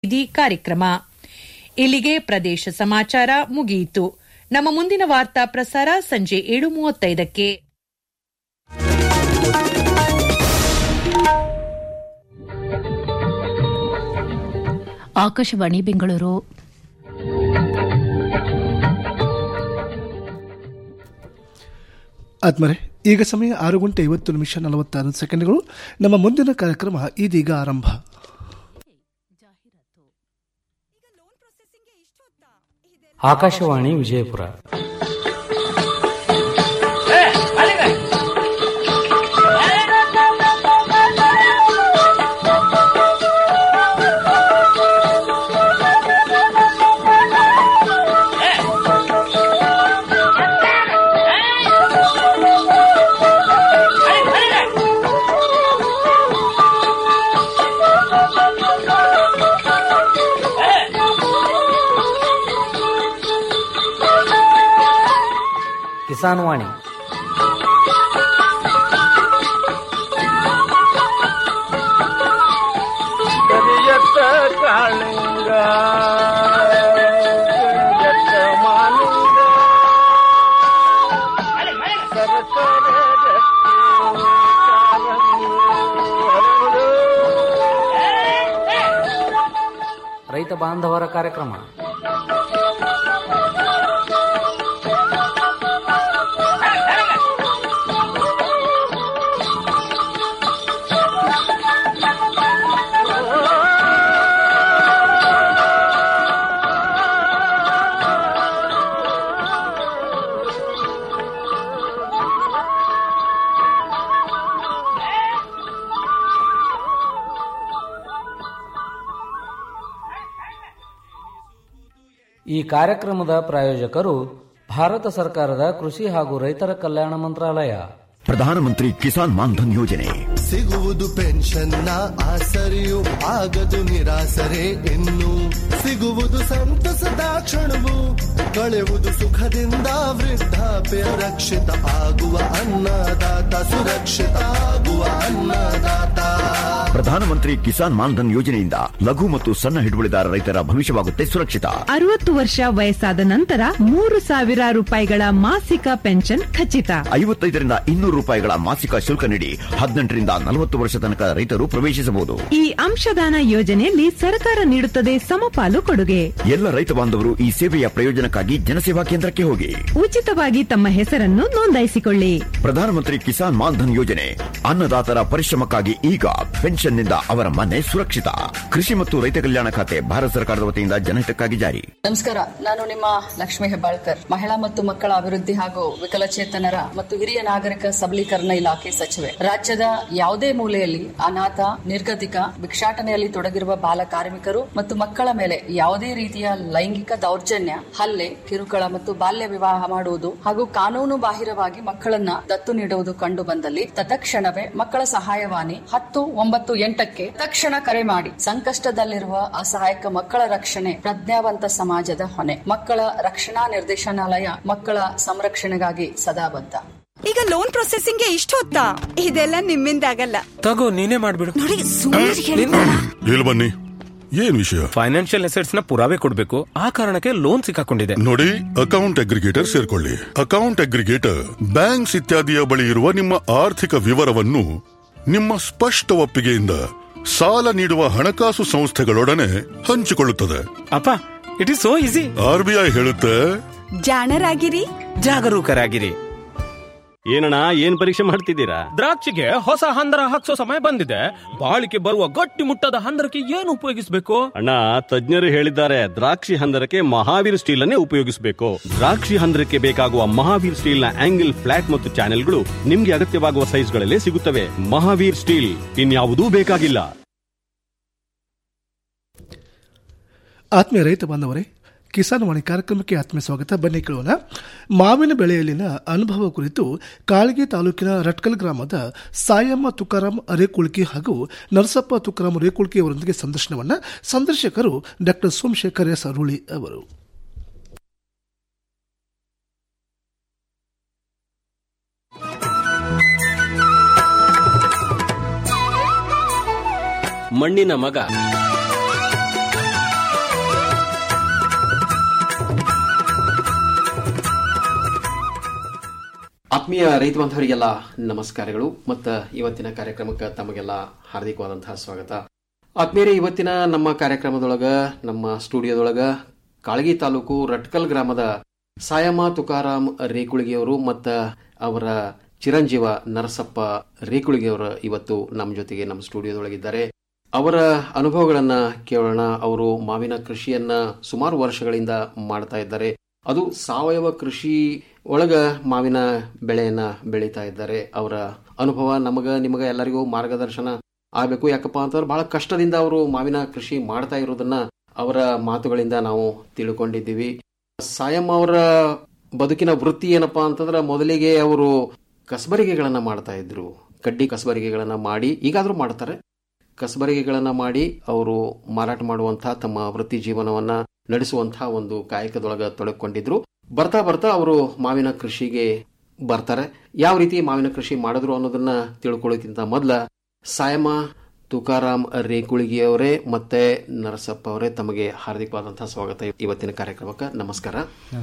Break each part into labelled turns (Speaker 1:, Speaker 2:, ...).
Speaker 1: ಬೀದಿ ಕಾರ್ಯಕ್ರಮ ಇಲ್ಲಿಗೆ ಪ್ರದೇಶ ಸಮಾಚಾರ ಮುಗಿಯಿತು ನಮ್ಮ ಮುಂದಿನ ವಾರ್ತಾ ಪ್ರಸಾರ ಸಂಜೆ ಏಳು ಮೂವತ್ತೈದಕ್ಕೆ
Speaker 2: ಆಕಾಶವಾಣಿ ಬೆಂಗಳೂರು
Speaker 3: ಆದ್ಮರೆ ಈಗ ಸಮಯ ಆರು ಗಂಟೆ ಐವತ್ತು ನಿಮಿಷ ನಲವತ್ತಾರು ಸೆಕೆಂಡ್ಗಳು ನಮ್ಮ ಮುಂದಿನ ಕಾರ್ಯಕ್ರಮ ಇದೀಗ ಆರಂಭ
Speaker 4: ಆಕಾಶವಾಣಿ ವಿಜಯಪುರ ಕಿಸಾನ್ ವಾಣಿ
Speaker 5: ಕರಿಯತ್ತ ಕಾಳಿಂಗ ಕರಿಯತ್ತ ಮಾಲಿಂಗ ಸರಸರ ಗಟ್ಟಿ ಕಾಲಂಗಿ ಹರಡು.
Speaker 4: ರೈತ ಬಾಂಧವರ ಕಾರ್ಯಕ್ರಮ ಈ ಕಾರ್ಯಕ್ರಮದ ಪ್ರಾಯೋಜಕರು ಭಾರತ ಸರ್ಕಾರದ ಕೃಷಿ ಹಾಗೂ ರೈತರ ಕಲ್ಯಾಣ ಮಂತ್ರಾಲಯ
Speaker 6: ಪ್ರಧಾನಮಂತ್ರಿ ಕಿಸಾನ್ ಮಾನ್ಧನ್ ಯೋಜನೆ
Speaker 7: ಸಿಗುವುದು ಪೆನ್ಷನ್ನ ಆಸರೆಯು ಆಗದು ನಿರಾಸರೆ ಇನ್ನು ಸಿಗುವುದು ಸಂತಸದ ಕ್ಷಣವು ಕಳೆಯುವುದು ಸುಖದಿಂದ ವೃದ್ಧಾಪ್ಯ ರಕ್ಷಿತ ಆಗುವ ಅನ್ನದಾತ ಸುರಕ್ಷಿತ ಆಗುವ ಅನ್ನದಾತ
Speaker 6: ಪ್ರಧಾನಮಂತ್ರಿ ಕಿಸಾನ್ ಮಾನ್ಧನ್ ಯೋಜನೆಯಿಂದ ಲಘು ಮತ್ತು ಸಣ್ಣ ಹಿಡುವಳಿದಾರ ರೈತರ ಭವಿಷ್ಯವಾಗುತ್ತೆ ಸುರಕ್ಷಿತ
Speaker 8: ಅರವತ್ತು ವರ್ಷ ವಯಸ್ಸಾದ ನಂತರ ಮೂರು ಸಾವಿರ ರೂಪಾಯಿಗಳ ಮಾಸಿಕ ಪೆನ್ಷನ್ ಖಚಿತ
Speaker 6: ಐವತ್ತೈದರಿಂದ ಇನ್ನೂರು ರೂಪಾಯಿಗಳ ಮಾಸಿಕ ಶುಲ್ಕ ನೀಡಿ ಹದಿನೆಂಟರಿಂದ ನಲವತ್ತು ವರ್ಷ ತನಕ ರೈತರು ಪ್ರವೇಶಿಸಬಹುದು
Speaker 8: ಈ ಅಂಶದಾನ ಯೋಜನೆಯಲ್ಲಿ ಸರ್ಕಾರ ನೀಡುತ್ತದೆ ಸಮಪಾಲು ಕೊಡುಗೆ
Speaker 6: ಎಲ್ಲ ರೈತ ಬಾಂಧವರು ಈ ಸೇವೆಯ ಪ್ರಯೋಜನಕ್ಕಾಗಿ ಜನಸೇವಾ ಕೇಂದ್ರಕ್ಕೆ ಹೋಗಿ
Speaker 8: ಉಚಿತವಾಗಿ ತಮ್ಮ ಹೆಸರನ್ನು ನೋಂದಾಯಿಸಿಕೊಳ್ಳಿ
Speaker 6: ಪ್ರಧಾನಮಂತ್ರಿ ಕಿಸಾನ್ ಮಾನ್ಧನ್ ಯೋಜನೆ ಅನ್ನದಾತರ ಪರಿಶ್ರಮಕ್ಕಾಗಿ ಈಗ ಪೆನ್ಷನ್ನಿಂದ ಅವರ ಮನೆ ಸುರಕ್ಷಿತ ಕೃಷಿ ಮತ್ತು ರೈತ ಕಲ್ಯಾಣ ಖಾತೆ ಭಾರತ ಸರ್ಕಾರದ ವತಿಯಿಂದ ಜನಹಿತಕ್ಕಾಗಿ ಜಾರಿ
Speaker 9: ನಮಸ್ಕಾರ ನಾನು ನಿಮ್ಮ ಲಕ್ಷ್ಮೀ ಹೆಬ್ಬಾಳ್ಕರ್ ಮಹಿಳಾ ಮತ್ತು ಮಕ್ಕಳ ಅಭಿವೃದ್ಧಿ ಹಾಗೂ ವಿಕಲಚೇತನರ ಮತ್ತು ಹಿರಿಯ ನಾಗರಿಕ ಸಬಲೀಕರಣ ಇಲಾಖೆ ಸಚಿವೆ ರಾಜ್ಯದ ಯಾವುದೇ ಮೂಲೆಯಲ್ಲಿ ಅನಾಥ ನಿರ್ಗತಿಕ ಭಿಕ್ಷಾಟನೆಯಲ್ಲಿ ತೊಡಗಿರುವ ಬಾಲ ಕಾರ್ಮಿಕರು ಮತ್ತು ಮಕ್ಕಳ ಮೇಲೆ ಯಾವುದೇ ರೀತಿಯ ಲೈಂಗಿಕ ದೌರ್ಜನ್ಯ ಹಲ್ಲೆ ಕಿರುಕುಳ ಮತ್ತು ಬಾಲ್ಯ ವಿವಾಹ ಮಾಡುವುದು ಹಾಗೂ ಕಾನೂನು ಬಾಹಿರವಾಗಿ ಮಕ್ಕಳನ್ನ ದತ್ತು ನೀಡುವುದು ಕಂಡು ಬಂದಲ್ಲಿ ತತ್ಕ್ಷಣವೇ ಮಕ್ಕಳ ಸಹಾಯವಾಣಿ ಹತ್ತು ಒಂಬತ್ತು ಎಂಟಕ್ಕೆ ತಕ್ಷಣ ಕರೆ ಮಾಡಿ ಸಂಕಷ್ಟದಲ್ಲಿರುವ ಅಸಹಾಯಕ ಮಕ್ಕಳ ರಕ್ಷಣೆ ಪ್ರಜ್ಞಾವಂತ ಸಮಾಜದ ಹೊಣೆ ಮಕ್ಕಳ ರಕ್ಷಣಾ ನಿರ್ದೇಶನಾಲಯ ಮಕ್ಕಳ ಸಂರಕ್ಷಣೆಗಾಗಿ ಸದಾ ಬದ್ಧ
Speaker 10: ಈಗ ಲೋನ್ ಪ್ರೊಸೆಸಿಂಗ್ ಇಷ್ಟು ಹೊತ್ತಾ ಇದೆಲ್ಲ ನಿಮ್ಮಿಂದ ಆಗಲ್ಲ
Speaker 11: ತಗೋ ನೀನೇ ಮಾಡ್ಬಿಡು
Speaker 10: ನೋಡಿ ಸುಮ್ಮನೆ
Speaker 12: ಇಲ್ಲಿ ಬನ್ನಿ ಏನ್ ವಿಷಯ
Speaker 11: ಫೈನಾನ್ಷಿಯಲ್ ಅಸೆಟ್ಸ್ ನ ಪುರಾವೆ ಕೊಡ್ಬೇಕು ಆ ಕಾರಣಕ್ಕೆ ಲೋನ್ ಸಿಕ್ಕಾಕೊಂಡಿದೆ
Speaker 12: ನೋಡಿ ಅಕೌಂಟ್ ಅಗ್ರಿಗೇಟರ್ ಸೇರ್ಕೊಳ್ಳಿ ಅಕೌಂಟ್ ಅಗ್ರಿಗೇಟರ್ ಬ್ಯಾಂಕ್ಸ್ ಇತ್ಯಾದಿಯ ಬಳಿ ಇರುವ ನಿಮ್ಮ ಆರ್ಥಿಕ ವಿವರವನ್ನು ನಿಮ್ಮ ಸ್ಪಷ್ಟ ಒಪ್ಪಿಗೆಯಿಂದ ಸಾಲ ನೀಡುವ ಹಣಕಾಸು ಸಂಸ್ಥೆಗಳೊಡನೆ ಹಂಚಿಕೊಳ್ಳುತ್ತದೆ
Speaker 11: ಅಪ್ಪ it is so easy
Speaker 12: RBI ಹೇಳುತ್ತೆ
Speaker 10: ಜಾಣರಾಗಿರಿ
Speaker 11: ಜಾಗರೂಕರಾಗಿರಿ
Speaker 13: ಏನಣ್ಣ ಏನ್ ಪರೀಕ್ಷೆ ಮಾಡ್ತಿದ್ದೀರಾ
Speaker 11: ದ್ರಾಕ್ಷಿಗೆ ಹೊಸ ಹಂದರ ಹಾಕ್ಸೋ ಸಮಯ ಬಂದಿದೆ ಬಾಳಿಕೆ ಬರುವ ಗಟ್ಟಿ ಮುಟ್ಟದ ಹಂದರಕ್ಕೆ ಏನು ಉಪಯೋಗಿಸಬೇಕು
Speaker 13: ಅಣ್ಣ ತಜ್ಞರು ಹೇಳಿದ್ದಾರೆ ದ್ರಾಕ್ಷಿ ಹಂದರಕ್ಕೆ ಮಹಾವೀರ್ ಸ್ಟೀಲ್ ಅನ್ನೇ ಉಪಯೋಗಿಸಬೇಕು ದ್ರಾಕ್ಷಿ ಹಂದರಕ್ಕೆ ಬೇಕಾಗುವ ಮಹಾವೀರ್ ಸ್ಟೀಲ್ ನ ಆಂಗಲ್ ಫ್ಲಾಟ್ ಮತ್ತು ಚಾನೆಲ್ಗಳು ನಿಮ್ಗೆ ಅಗತ್ಯವಾಗುವ ಸೈಜ್ಗಳಲ್ಲೇ ಸಿಗುತ್ತವೆ ಮಹಾವೀರ್ ಸ್ಟೀಲ್ ಇನ್ಯಾವುದೂ ಬೇಕಾಗಿಲ್ಲ
Speaker 3: ಆತ್ಮೀಯ ರೈತ ಬಾಂಧವರೇ ಕಿಸಾನ್ ವಾಣಿ ಕಾರ್ಯಕ್ರಮಕ್ಕೆ ಆತ್ಮೀಯ ಸ್ವಾಗತ ಬನ್ನಿ ಕೇಳೋಣ ಮಾವಿನ ಬೆಳೆಯಲ್ಲಿನ ಅನುಭವ ಕುರಿತು ಕಾಳಗಿ ತಾಲೂಕಿನ ರಟ್ಕಲ್ ಗ್ರಾಮದ ಸಾಯಮ್ಮ ತುಕಾರಾಂ ಅರೇಕುಳ್ಕಿ ಹಾಗೂ ನರಸಪ್ಪ ತುಕಾರಾಂ ಅರೇಕುಳ್ಕಿ ಅವರೊಂದಿಗೆ ಸಂದರ್ಶನವನ್ನ ಸಂದರ್ಶಕರು ಡಾಕ್ಟರ್ ಸೋಮಶೇಖರ್ ಎಸ್ ಅರುಳಿ ಅವರು
Speaker 13: ಮಣ್ಣಿನ ಮಗ
Speaker 2: ಆತ್ಮೀಯ ರೈತ ಬಾಂಧವರಿಗೆಲ್ಲ ನಮಸ್ಕಾರಗಳು ಮತ್ತು ಇವತ್ತಿನ ಕಾರ್ಯಕ್ರಮಕ್ಕೆ ತಮಗೆಲ್ಲ ಹಾರ್ದಿಕವಾದಂತಹ ಸ್ವಾಗತ ಆತ್ಮೀಯರೇ ಇವತ್ತಿನ ನಮ್ಮ ಕಾರ್ಯಕ್ರಮದೊಳಗ ನಮ್ಮ ಸ್ಟುಡಿಯೋದೊಳಗ ಕಾಳಗಿ ತಾಲೂಕು ರಟ್ಕಲ್ ಗ್ರಾಮದ ಸಾಯಮ್ಮ ತುಕಾರಾಮ್ ರೇಕುಳಿಗೆಯವರು ಮತ್ತು ಅವರ ಚಿರಂಜೀವ ನರಸಪ್ಪ ರೇಕುಳಿಗೆಯವರು ಇವತ್ತು ನಮ್ಮ ಜೊತೆಗೆ ನಮ್ಮ ಸ್ಟುಡಿಯೋದೊಳಗಿದ್ದಾರೆ ಅವರ ಅನುಭವಗಳನ್ನ ಕೇಳೋಣ ಅವರು ಮಾವಿನ ಕೃಷಿಯನ್ನ ಸುಮಾರು ವರ್ಷಗಳಿಂದ ಮಾಡ್ತಾ ಇದ್ದಾರೆ ಅದು ಸಾವಯವ ಕೃಷಿ ಒಳಗ ಮಾವಿನ ಬೆಳೆಯನ್ನ ಬೆಳೀತಾ ಇದ್ದಾರೆ ಅವರ ಅನುಭವ ನಮಗ ನಿಮಗ ಎಲ್ಲರಿಗೂ ಮಾರ್ಗದರ್ಶನ ಆಗಬೇಕು ಯಾಕಪ್ಪ ಅಂತಂದ್ರೆ ಬಹಳ ಕಷ್ಟದಿಂದ ಅವರು ಮಾವಿನ ಕೃಷಿ ಮಾಡ್ತಾ ಇರೋದನ್ನ ಅವರ ಮಾತುಗಳಿಂದ ನಾವು ತಿಳ್ಕೊಂಡಿದ್ದೀವಿ ಸಾಯಂ ಅವರ ಬದುಕಿನ ವೃತ್ತಿ ಏನಪ್ಪಾ ಅಂತಂದ್ರೆ ಮೊದಲಿಗೆ ಅವರು ಕಸಬರಿಗೆಗಳನ್ನ ಮಾಡ್ತಾ ಇದ್ರು ಕಡ್ಡಿ ಕಸಬರಿಗೆಗಳನ್ನ ಮಾಡಿ ಈಗಾದ್ರೂ ಮಾಡ್ತಾರೆ ಕಸಬರಿಗೆಗಳನ್ನ ಮಾಡಿ ಅವರು ಮಾರಾಟ ಮಾಡುವಂತಹ ತಮ್ಮ ವೃತ್ತಿ ಜೀವನವನ್ನ ನಡೆಸುವಂತಹ ಒಂದು ಕಾಯಕದೊಳಗ ತೊಡಕೊಂಡಿದ್ರು ಬರ್ತಾ ಬರ್ತಾ ಅವರು ಮಾವಿನ ಕೃಷಿಗೆ ಬರ್ತಾರೆ ಯಾವ ರೀತಿ ಮಾವಿನ ಕೃಷಿ ಮಾಡಿದ್ರು ಅನ್ನೋದನ್ನ ತಿಳ್ಕೊಳ್ಳೋಕ್ಕಿಂತ ಮೊದಲ ಸಾಯಮ ತುಕಾರಾಮ್ ರೇಕುಳಿಗಿಯವರೇ ಮತ್ತೆ ನರಸಪ್ಪ ಅವರೇ ತಮಗೆ ಹಾರ್ದಿಕವಾದಂತಹ ಸ್ವಾಗತ ಇವತ್ತಿನ ಕಾರ್ಯಕ್ರಮಕ್ಕೆ ನಮಸ್ಕಾರ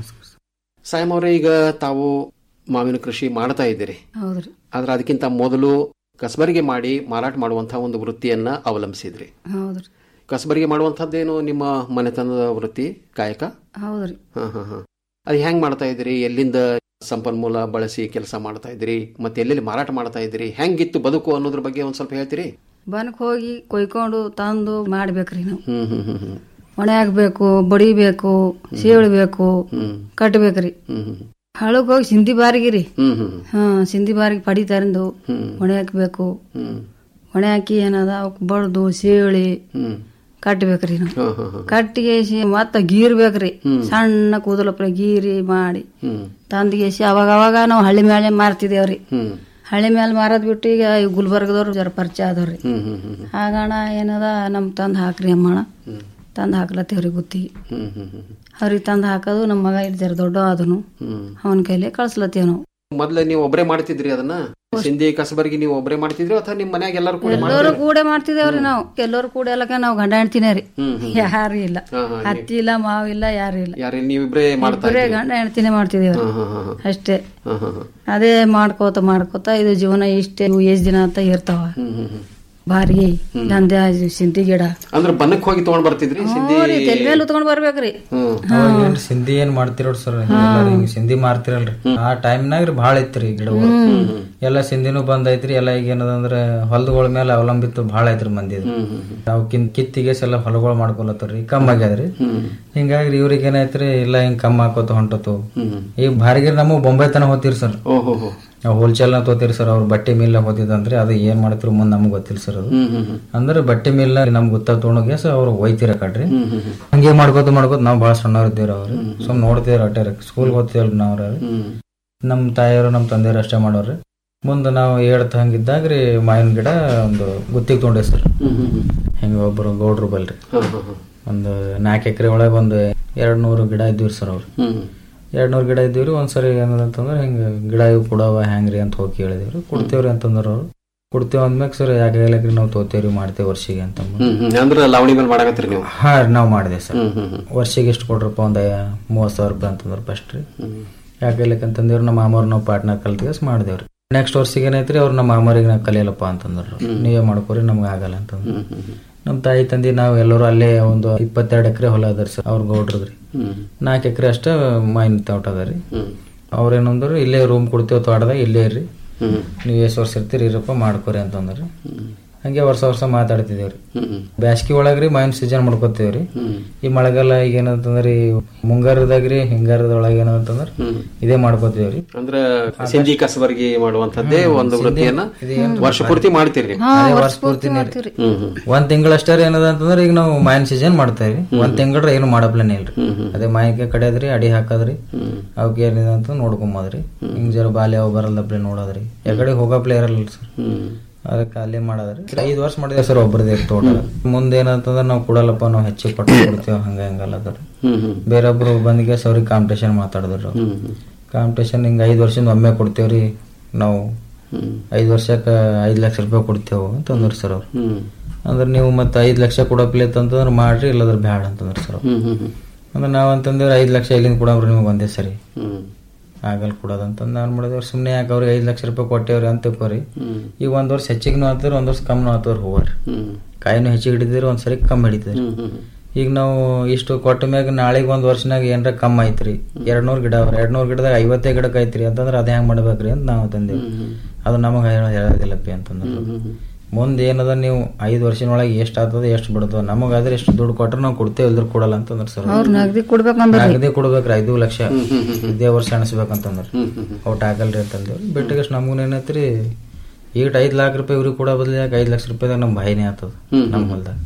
Speaker 2: ಸಾಯಂ ಅವರೇ ಈಗ ತಾವು ಮಾವಿನ ಕೃಷಿ ಮಾಡ್ತಾ ಇದ್ದೀರಿ
Speaker 14: ಹೌದ್ರಿ
Speaker 2: ಆದ್ರೆ ಅದಕ್ಕಿಂತ ಮೊದಲು ಕಸಬರಿಗೆ ಮಾಡಿ ಮಾರಾಟ ಮಾಡುವಂತಹ ಒಂದು ವೃತ್ತಿಯನ್ನ ಅವಲಂಬಿಸಿದ್ರಿ
Speaker 14: ಹೌದ್ರಿ
Speaker 2: ಕಸಬರಿಗೆ ಮಾಡುವಂತಹದ್ದೇನು ನಿಮ್ಮ ಮನೆತನದ ವೃತ್ತಿ ಕಾಯಕ
Speaker 14: ಹೌದ್ರಿ
Speaker 2: ಹಾ ಹಾ ಹಾ ಅದು ಹೆಂಗ್ ಮಾಡ್ತಾ ಇದ್ರಿ ಎಲ್ಲಿಂದ ಸಂಪನ್ಮೂಲ ಬಳಸಿ ಕೆಲಸ ಮಾಡ್ತಾ ಇದ್ರಿ ಮತ್ತೆ ಎಲ್ಲೆಲ್ಲಿ ಮಾರಾಟ ಮಾಡ್ತಾ ಇದ್ರಿ ಹೆಂಗಿತ್ತು ಬದುಕು ಅನ್ನೋದ್ರ ಬಗ್ಗೆ ಒಂದ್ ಸ್ವಲ್ಪ ಹೇಳ್ತೀರಿ
Speaker 14: ಬನಕ್ ಹೋಗಿ ಕೊಯ್ಕೊಂಡು ತಂದು ಮಾಡ್ಬೇಕ್ರಿ ನಾವು
Speaker 2: ಹ್ಮ್ ಹ್ಮ್ ಹ್ಮ್ ಹ್ಮ್
Speaker 14: ಒಣೆ ಹಾಕ್ಬೇಕು ಬಡಿಬೇಕು ಸೀಳ್ಬೇಕು ಕಟ್ಬೇಕ್ರಿ
Speaker 2: ಹ್ಮ್ ಹ್ಮ್
Speaker 14: ಹಳಗ್ ಹೋಗಿ ಸಿಂಧಿ ಬಾರಿಗಿರಿ
Speaker 2: ಹ್ಮ್ ಹ್ಮ್
Speaker 14: ಹಾ ಸಿಂಧಿ ಬಾರಿಗೆ ಪಡಿ ತರಂದು
Speaker 2: ಹ್ಮ್.
Speaker 14: ಒಣೆ ಹಾಕ್ಬೇಕು
Speaker 2: ಹ್ಮ್
Speaker 14: ಒಣೆ ಹಾಕಿ ಏನದ ಅವಕ್ ಬಡ್ದು ಸೀಳಿ
Speaker 2: ಹ್ಮ್
Speaker 14: ಕಟ್ಬೇಕ್ರಿ ನಾವು
Speaker 2: ಹಾ ಹಾ ಹಾ
Speaker 14: ಕಟ್ಟಿಗೆಸಿ ಮತ್ತ ಗೀರ್ಬೇಕ್ರಿ
Speaker 2: ಹ್ಮ್.
Speaker 14: ಸಣ್ಣ ಕೂದಲಪ್ಪ ಗೀರಿ ಮಾಡಿ
Speaker 2: ಹ್ಮ್
Speaker 14: ತಂದಿಗೆಸಿ ಅವಾಗ ಅವಾಗ ನಾವು ಹಳ್ಳಿ ಮೇಲೆ ಮಾರ್ತಿದೇವ್ರಿ
Speaker 2: ಹ್ಮ್
Speaker 14: ಹಳ್ಳಿ ಮೇಲೆ ಮಾರದ್ ಬಿಟ್ಟು ಈಗ ಈ ಗುಲ್ಬರ್ಗದವ್ರು ಜರ ಪರಿಚಯ ಆದವ್ರಿ
Speaker 2: ಹ್ಮ್ ಹ್ಮ್ ಹ್ಮ್
Speaker 14: ಆಗಣ ಏನದ ನಮ್ ತಂದ್ ಹಾಕ್ರಿ ಅಮ್ಮಣ ತಂದ್ ಹಾಕ್ಲತ್ತೇವ್ರಿ ಗುತ್ತಿಗೆ
Speaker 2: ಹ್ಮ್ ಹ್ಮ್ ಹ್ಮ್
Speaker 14: ಅವ್ರಿಗೆ ತಂದ್ ಹಾಕೋದು ನಮ್ಮ ಮಗ ಇಲ್ಲಿ ಜರ ದೊಡ್ಡ ಆದನು
Speaker 2: ಹ್ಮ್
Speaker 14: ಅವನ ಕೈಲಿ ಕಳ್ಸ್ಲತ್ತೇವ್ ನಾವು
Speaker 2: ಮೊದ್ಲ ನೀವು ಒಬ್ಬರೇ ಮಾಡ್ತಿದ್ರಿ ಅದನ್ನ ಸಿಂಧಿ ಕಸಬರಿಗೆ ನೀವು ಒಬ್ಬರೇ ಮಾಡ್ತಿದ್ರಿ ಅಥವಾ ನಿಮ್ ಮನ್ಯಾಗ ಎಲ್ಲರೂ ಕೂಡ
Speaker 14: ಎಲ್ಲರೂ
Speaker 2: ಮಾಡ್ತಿದ್ರಿ?
Speaker 14: ಕೂಡ ಮಾಡ್ತಿದೇವ್ರಿ ನಾವು ಎಲ್ಲರೂ ಕೂಡ ಎಲ್ಲಕ ನಾವು ಗಂಡ ಹೆಣ್ತಿನೇ ರೀ
Speaker 2: ಹ್ಮ್ ಹ್ಮ್
Speaker 14: ಯಾರು ಇಲ್ಲ
Speaker 2: ಹಾ, ಹಾ,
Speaker 14: ಹತ್ತಿ ಇಲ್ಲ ಮಾವಿಲ್ಲ ಯಾರು ಇಲ್ಲ
Speaker 2: ಯಾರು ನೀವಿಬ್ರೇ ಮಾಡ್ತಾ
Speaker 14: ಇಬ್ಬರೇ
Speaker 2: ಇದ್ರಿ
Speaker 14: ಗಂಡ ಹೆಣ್ತಿನೇ ಮಾಡ್ತಿದೇವ್ರಿ
Speaker 2: ಹಾ, ಹಾ, ಹಾ, ಹಾ.
Speaker 14: ಅಷ್ಟೇ
Speaker 2: ಹಾ, ಹಾ, ಹಾ.
Speaker 14: ಅದೇ ಮಾಡ್ಕೋತ ಮಾಡ್ಕೋತ ಇದು ಜೀವನ ಇಷ್ಟೇ ಎಷ್ಟ್ ದಿನ ಅಂತ ಇರ್ತಾವ
Speaker 2: ಹ್ಮ್ ಹ್ಮ್ ಹ್ಮ್
Speaker 14: ಬಾರಿ ದಂಧೆ ಸಿಂಧಿ ಗಿಡ
Speaker 2: ಅಂದ್ರೆ ಬನ್ನಕ್ ಹೋಗಿ ತಗೊಂಡ್ ಬರ್ತಿದ್ರಿ ಸಿಂಧಿ
Speaker 14: ತೆಲ್ ಮೇಲೆ ಉತ್ಕೊಂಡ್ ಬರ್ಬೇಕ್ರಿ
Speaker 2: ಹ್ಮ್
Speaker 15: ಅವಾಗ ಏನ್ರಿ ಸಿಂಧಿ ಏನ್ ಮಾಡ್ತಿರೋಡ್ ಸರ್ ಹಿಂಗ್ ಸಿಂಧಿ ಮಾರ್ತಿರಲ್ರಿ ಆ ಟೈಮ್ನಾಗ ರೀ ಭಾಳ ಇತ್ರಿ ಗಿಡ ಎಲ್ಲ ಸಿಂಧಿನೂ ಬಂದ್ ಐತ್ರಿ ಎಲ್ಲ ಈಗ ಏನದಂದ್ರ ಹೊಲಗಳ ಮೇಲೆ ಅವಲಂಬಿತ ಭಾಳ ಐತ್ರಿ ಮಂದಿ ಅವಕ್ಕಿನ್ ಕಿತ್ತಿಗೆ ಎಲ್ಲ ಹೊಲಗಳು ಮಾಡ್ಕೊಲತ್ತವ್ರಿ ಕಮ್ಮಿ ಆಗ್ಯದ್ರಿ ಹಿಂಗಾಗಿ ಇವ್ರಿಗೆ ಏನಾಯ್ತ್ರಿ ಇಲ್ಲ ಹಿಂಗ್ ಕಮ್ಮಿ ಹಾಕೋತ ಹೊಂಟತು ಈಗ ಭಾರಿಗಿರಿ ನಮಗ್ ಬೊಂಬೈ ತನ ಹೋತಿರಿ ಸರ್
Speaker 2: ಓಹೋ ಹೋ
Speaker 15: ಹೋಲ್ಸೇಲ್ ನ ತೋತಿರಿ ಸರ್ ಅವ್ರ ಬಟ್ಟೆ ಮಿಲ್ ಹೋತಿದಂದ್ರೆ ಅದು ಏನ್ ಮಾಡ್ತಿರು ಮುಂದ್ ನಮಗ್ ಗೊತ್ತಿಲ್ಲ ಸರ್ ಅದು
Speaker 2: ಹ್ಮ್ ಹ್ಮ್ ಹ್ಮ್
Speaker 15: ಅಂದ್ರೆ ಬಟ್ಟೆ ಮಿಲ್ ನಮ್ಗೆ ಗೊತ್ತಾಗ ತೊಗೊಂಡೋಗಿ ಸೊ ಅವ್ರು ಒಯ್ತಿರ ಕಡ್ರಿ
Speaker 2: ಹ್ಮ್ ಹ್ಮ್ ಹ್ಮ್
Speaker 15: ಹಂಗೆ ಮಾಡ್ಕೋತ ಮಾಡ್ಕೋತ ನಾವ್ ಭಾಳ ಸಣ್ಣವ್ರ ಇದ್ದೀವ್ರಿ ಅವ್ರು ಸುಮ್ ನೋಡ್ತೀವ್ರಿ ಅಟ್ಟಾರ ಸ್ಕೂಲ್ ಓದ್ತೀವಲ್ರಿ ನಾವ್ರ
Speaker 2: ಹ್ಮ್
Speaker 15: ನಮ್ ತಾಯಿಯವರು ನಮ್ ತಂದೆಯವರು ಅಷ್ಟೇ ಮಾಡೋರಿ ಮುಂದೆ ನಾವು ಏಳ್ತ ಹಂಗಿದ್ದಾಗ್ರಿ ಮಾವಿನ ಗಿಡ ಒಂದು ಗುತ್ತಿಗೆ ತೊಗೊಂಡೆ ಸರ್
Speaker 2: ಹ್ಮ್ ಹ್ಮ್ ಹ್ಮ್
Speaker 15: ಹಿಂಗ ಒಬ್ರು ಗೌಡ್ರು ಬಲ್ರಿ
Speaker 2: ಹಾ, ಹಾ, ಹಾ.
Speaker 15: ಒಂದು ನಾಲ್ಕು ಎಕರೆ ಒಳಗೆ ಒಂದು ಎರಡ್ ನೂರು ಗಿಡ ಇದ್ವಿ ಸರ್ ಅವ್ರು
Speaker 2: ಹ್ಮ್
Speaker 15: ಎರಡ್ ನೂರು ಗಿಡ ಇದ್ದೀವ್ರಿ ಒಂದ್ಸರಿ ಏನದಂತಂದ್ರೆ ಹಿಂಗ ಗಿಡ ಇವು ಕೊಡವ ಹೆಂಗ್ರಿ ಅಂತ ಹೋಗಿ ಕೇಳಿದಿವ್ರಿ ಕೊಡ್ತೇವ್ರಿ ಅಂತಂದ್ರ ಅವ್ರು ಕೊಡ್ತೇವ್ ಅಂದ್ಮ್ಯಾಗ ಸರ್ ಯಾಕೆ ಹೇಳಕ್ರಿ ನಾವು ತೋತೇವ್ರಿ ಮಾಡ್ತೇವೆ ವರ್ಷಿಗೆ ಅಂತ ಅಂದ್ರು.
Speaker 2: ಹ್ಮ್ ಹ್ಮ್ ಅಂದ್ರೆ ಲಾವಣಿ ಮೇಲೆ ಮಾಡಾಕತ್ತೀರಿ ನೀವು
Speaker 15: ಹಾ ರೀ ನಾವು ಮಾಡಿದೆ ಸರ್
Speaker 2: ಹ್ಮ್ ಹ್ಮ್ ಹ್ಮ್
Speaker 15: ವರ್ಷಿಗೆ ಎಷ್ಟು ಕೊಡ್ರಪ್ಪ ಒಂದ್ ಮೂವತ್ ಸಾವಿರ ರೂಪಾಯಿ ಅಂತಂದ್ರ ಫಸ್ಟ್ ರೀ
Speaker 2: ಹ್ಮ್
Speaker 15: ಯಾಕೆ ಅಂತಂದೇವ್ರಿ ನಮ್ಮ ಮಾಮವ್ರು ನಾವು ಪಾರ್ಟ್ನರ್ ಕಲ್ತಿಗೆ ಮಾಡಿದೇವ್ರಿ ನೆಕ್ಸ್ಟ್ ವರ್ಷಿಗೆ ಏನೈತ್ರಿ ಅವ್ರು ನಮ್ಮ ಮಾಮರಿಗೆ ನಾವು ಕಲಿಯಲ್ಲಪ್ಪ ಅಂತಂದ್ರು ನೀವೇ ಮಾಡ್ಕೋರಿ ನಮ್ಗೆ ಆಗಲ್ಲ ಅಂತಂದ್ರು
Speaker 2: ಹ್ಮ್ ಹ್ಮ್ ಹ್ಮ್
Speaker 15: ನಮ್ಮ ತಾಯಿ ತಂದಿ ನಾವು ಎಲ್ಲರೂ ಅಲ್ಲೇ ಒಂದು ಇಪ್ಪತ್ತೆರಡು ಎಕರೆ ಹೊಲ ಅದಾರ ಸರ್ ಅವ್ರ ಗೌಡ್ರದ್ರಿ
Speaker 2: ಹ್ಮ್
Speaker 15: ನಾಲ್ಕು ಎಕರೆ ಅಷ್ಟ ಮಾವಿನ ತೋಟ ಅದ ರೀ
Speaker 2: ಹ್ಮ್
Speaker 15: ಅವ್ರೇನಂದ್ರು ಇಲ್ಲೇ ರೂಮ್ ಕೊಡ್ತೇವೆ ತೋಟದಾಗ ಇಲ್ಲೇ ಇರ್ರಿ
Speaker 2: ಹ್ಮ್
Speaker 15: ನೀವು ಎಷ್ಟು ವರ್ಷ ಇರ್ತೀರಿ ಇರಪ್ಪ ಮಾಡ್ಕೋರಿ ಅಂತಂದ್ರಿ ಹಂಗೆ ವರ್ಷ ವರ್ಷ ಮಾತಾಡ್ತಿದೇವ್ರಿ
Speaker 2: ಹ್ಮ್
Speaker 15: ಬ್ಯಾಸ್ಗಿ ಒಳಗ್ರಿ ಮಾವಿನ ಸೀಸನ್ ಮಾಡ್ಕೋತೇವ್ರಿ
Speaker 2: ಹ್ಮ್
Speaker 15: ಈ ಮಳೆಗಾಲ ಈಗ ಏನಂತಂದ್ರಿ ಮುಂಗಾರದಾಗ್ರಿ ಹಿಂಗಾರದೊಳಗೆ ಏನಂತಂದ್ರ
Speaker 2: ಹ್ಮ್
Speaker 15: ಇದೇ ಮಾಡ್ಕೋತೇವ್ರಿ
Speaker 2: ಅಂದ್ರೆ ಸಿಂಧಿ ಕಸಬರ್ಗಿ ಮಾಡುವಂತದ್ದೇ ಒಂದು ವೃತ್ತಿಯನ್ನ
Speaker 15: ಇದೇನ್ರಿ
Speaker 2: ವರ್ಷ ಪೂರ್ತಿ ಮಾಡ್ತೀರಿ ನೀವು?
Speaker 15: ಅದೇ ವರ್ಷ ಪೂರ್ತಿನೇ ರೀ.
Speaker 2: ಹ್ಮ್ ಹ್ಮ್
Speaker 15: ಒಂದ್ ತಿಂಗಳಷ್ಟೇ ಏನದ ಅಂತಂದ್ರೆ ಈಗ ನಾವು ಮಾವಿನ ಸೀಸನ್ ಮಾಡ್ತೇವ್ರಿ ಒಂದ್ ತಿಂಗಳ ಏನು ಮಾಡಪ್ಲೇನೆ ಇಲ್ರಿ ಅದೇ ಮಾವಿನಕಾಯಿ ಕಡಿಯೋದ್ರಿ ಅಡಿ ಹಾಕದ್ರಿ ಅವಕ್ಕೆ ಏನಿದೆ ಅಂತ ನೋಡ್ಕೊಂಬದ್ರಿ ಹಿಂಗ್ ಜರ ಬಾಲ್ಯ ಅವು ಬರಲ್ಲಪ್ಲೆ ನೋಡೋದ್ರಿ ಯಾಕಡೆ ಹೋಗಪ್ಲೆ ಇರಲ್ಲ ಸರ್
Speaker 2: ಹ್ಮ್
Speaker 15: ಅದಕ್ಕೆ ಅಲ್ಲೇ ಮಾಡದ್ರಿ ಐದ್ ವರ್ಷ ಮಾಡಿದೆ ಸರ್ ಒಬ್ಬರದೇ ತೋಟ ಮುಂದೆ ಏನಂತಂದ್ರೆ ನಾವು ಕೊಡಲ್ಲಪ್ಪ ನಾವು ಹೆಚ್ಚಿಗೆ ಪಟ್ಟು ಕೊಡ್ತೇವೆ ಹಂಗ ಹಂಗಲ್ಲ ಅದ್ರ
Speaker 2: ಹ್ಮ್ ಹ್ಮ್
Speaker 15: ಬೇರೊಬ್ರು ಬಂದಿಗೆ ಅವ್ರಿಗೆ ಕಾಂಪಿಟೇಷನ್ ಮಾತಾಡಿದ್ರು
Speaker 2: ಹ್ಮ್ ಹ್ಮ್
Speaker 15: ಕಾಂಪಿಟೇಷನ್ ಹಿಂಗ ಐದ್ ವರ್ಷದಿಂದ ಒಮ್ಮೆ ಕೊಡ್ತೇವ್ರಿ ನಾವು
Speaker 2: ಹ್ಮ್
Speaker 15: ಐದ್ ವರ್ಷಕ್ಕೆ ಐದ್ ಲಕ್ಷ ರೂಪಾಯಿ ಕೊಡ್ತೇವೆ ಅಂತಂದ್ರಿ ಸರ್ ಅವ್ರು
Speaker 2: ಹ್ಮ್
Speaker 15: ಅಂದ್ರೆ ನೀವು ಮತ್ತೆ ಐದ್ ಲಕ್ಷ ಕೊಡಪ್ಲೆ ಅಂತಂದ್ರೆ ಮಾಡ್ರಿ ಇಲ್ಲದ್ರ ಬ್ಯಾಡ ಅಂತಂದ್ರೆ ಸರ್ ಅವ್ರು
Speaker 2: ಹ್ಮ್ ಹ್ಮ್ ಹ್ಮ್
Speaker 15: ಅಂದ್ರೆ ನಾವ್ ಅಂತಂದ್ರೆ ಐದ್ ಲಕ್ಷ ಇಲ್ಲಿಂದ ಕೊಡಮ್ರಿ ನಿಮ್ಗೆ ಒಂದೇ ಸರಿ
Speaker 2: ಹ್ಮ್
Speaker 15: ಆಗಲ್ ಕೊಡೋದಂತ ನಾನು ಮಾಡಿದವ್ರು ಸುಮ್ಮನೆ ಯಾಕೆ ಅವ್ರಿಗೆ ಐದು ಲಕ್ಷ ರೂಪಾಯಿ ಕೊಟ್ಟೇವ್ರಿ ಅಂತ ತಿಳ್ಕೊರಿ ಈಗ ಒಂದ್ ವರ್ಷ ಹೆಚ್ಚಿಗೆ ಆತವ್ರಿ ಒಂದ್ ವರ್ಷ ಕಮ್ಮಿ ಆತವ್ರಿ ಹೂವ್ರಿ ಕಾಯಿನೂ ಹೆಚ್ಚಿಗೆ ಹಿಡಿದಿರಿ ಒಂದ್ ಸರಿ ಕಮ್ಮಿ ಹಿಡಿತದ್ರಿ ಈಗ ನಾವು ಇಷ್ಟು ಕೊಟ್ಟ ಮ್ಯಾಗ ನಾಳೆಗೆ ಒಂದ್ ವರ್ಷನಾಗ ಏನ್ರ ಕಮ್ಮಿ ಐತ್ರಿ ಎರಡ್ ನೂರ್ ಗಿಡ ಅವ್ರ ಎರಡ್ ನೂರ್ ಗಿಡದಾಗ ಐವತ್ತೇ ಗಿಡಕ್ಕೆ ಐತ್ರಿ ಅಂತಂದ್ರೆ ಅದ ಹೆಂಗ್ ಮಾಡ್ಬೇಕ್ರಿ ಅಂತ ನಾವು ತಂದೇವಿ ಅದು ನಮಗೆ ಹೇಳೋದಿಲ್ಲಪ್ಪಿ ಅಂತಂದ್ರೆ ಮುಂದೆ ಏನದ ನೀವು ಐದು ವರ್ಷನೊಳಗೆ ಎಷ್ಟು ಆಗ್ತದ ಎಷ್ಟು ಬಿಡ್ತದ ನಮಗಾದ್ರೆ ಎಷ್ಟು ದುಡ್ಡು ಕೊಟ್ರೆ ನಾವು ಕೊಡ್ತೇವೆ ಇಲ್ದ್ರ ಕೊಡಲ್ಲ ಅಂತಂದ್ರೆ ಸರ್
Speaker 14: ಅವ್ರು ನಗದಿ ಕೊಡ್ಬೇಕಂದ್ರಿ
Speaker 15: ನಗದಿ ಕೊಡ್ಬೇಕ್ರಿ ಐದು ಲಕ್ಷ ಇದೇ ವರ್ಷ ಅನಿಸ್ಬೇಕಂತಂದ್ರೆ ಔಟ್ ಆಗಲ್ರಿ ಅಂತಂದೇವ್ರಿ ಬಿಟ್ಟಿಗೆ ನಮಗೂ ಏನೈತ್ರಿ ಈಗ ಐದ್ ಲಾಖ ರೂಪಾಯಿ ಇವ್ರಿಗೆ ಕೊಡೋ ಬದಲು ಯಾಕೆ ಐದ್ ಲಕ್ಷ ರೂಪಾಯಿದಾಗ ನಮ್ಮ ಬಾಯಿನೇ ಆಗ್ತದ ನಮ್ಮ ಹೊಲ್ದಾಗ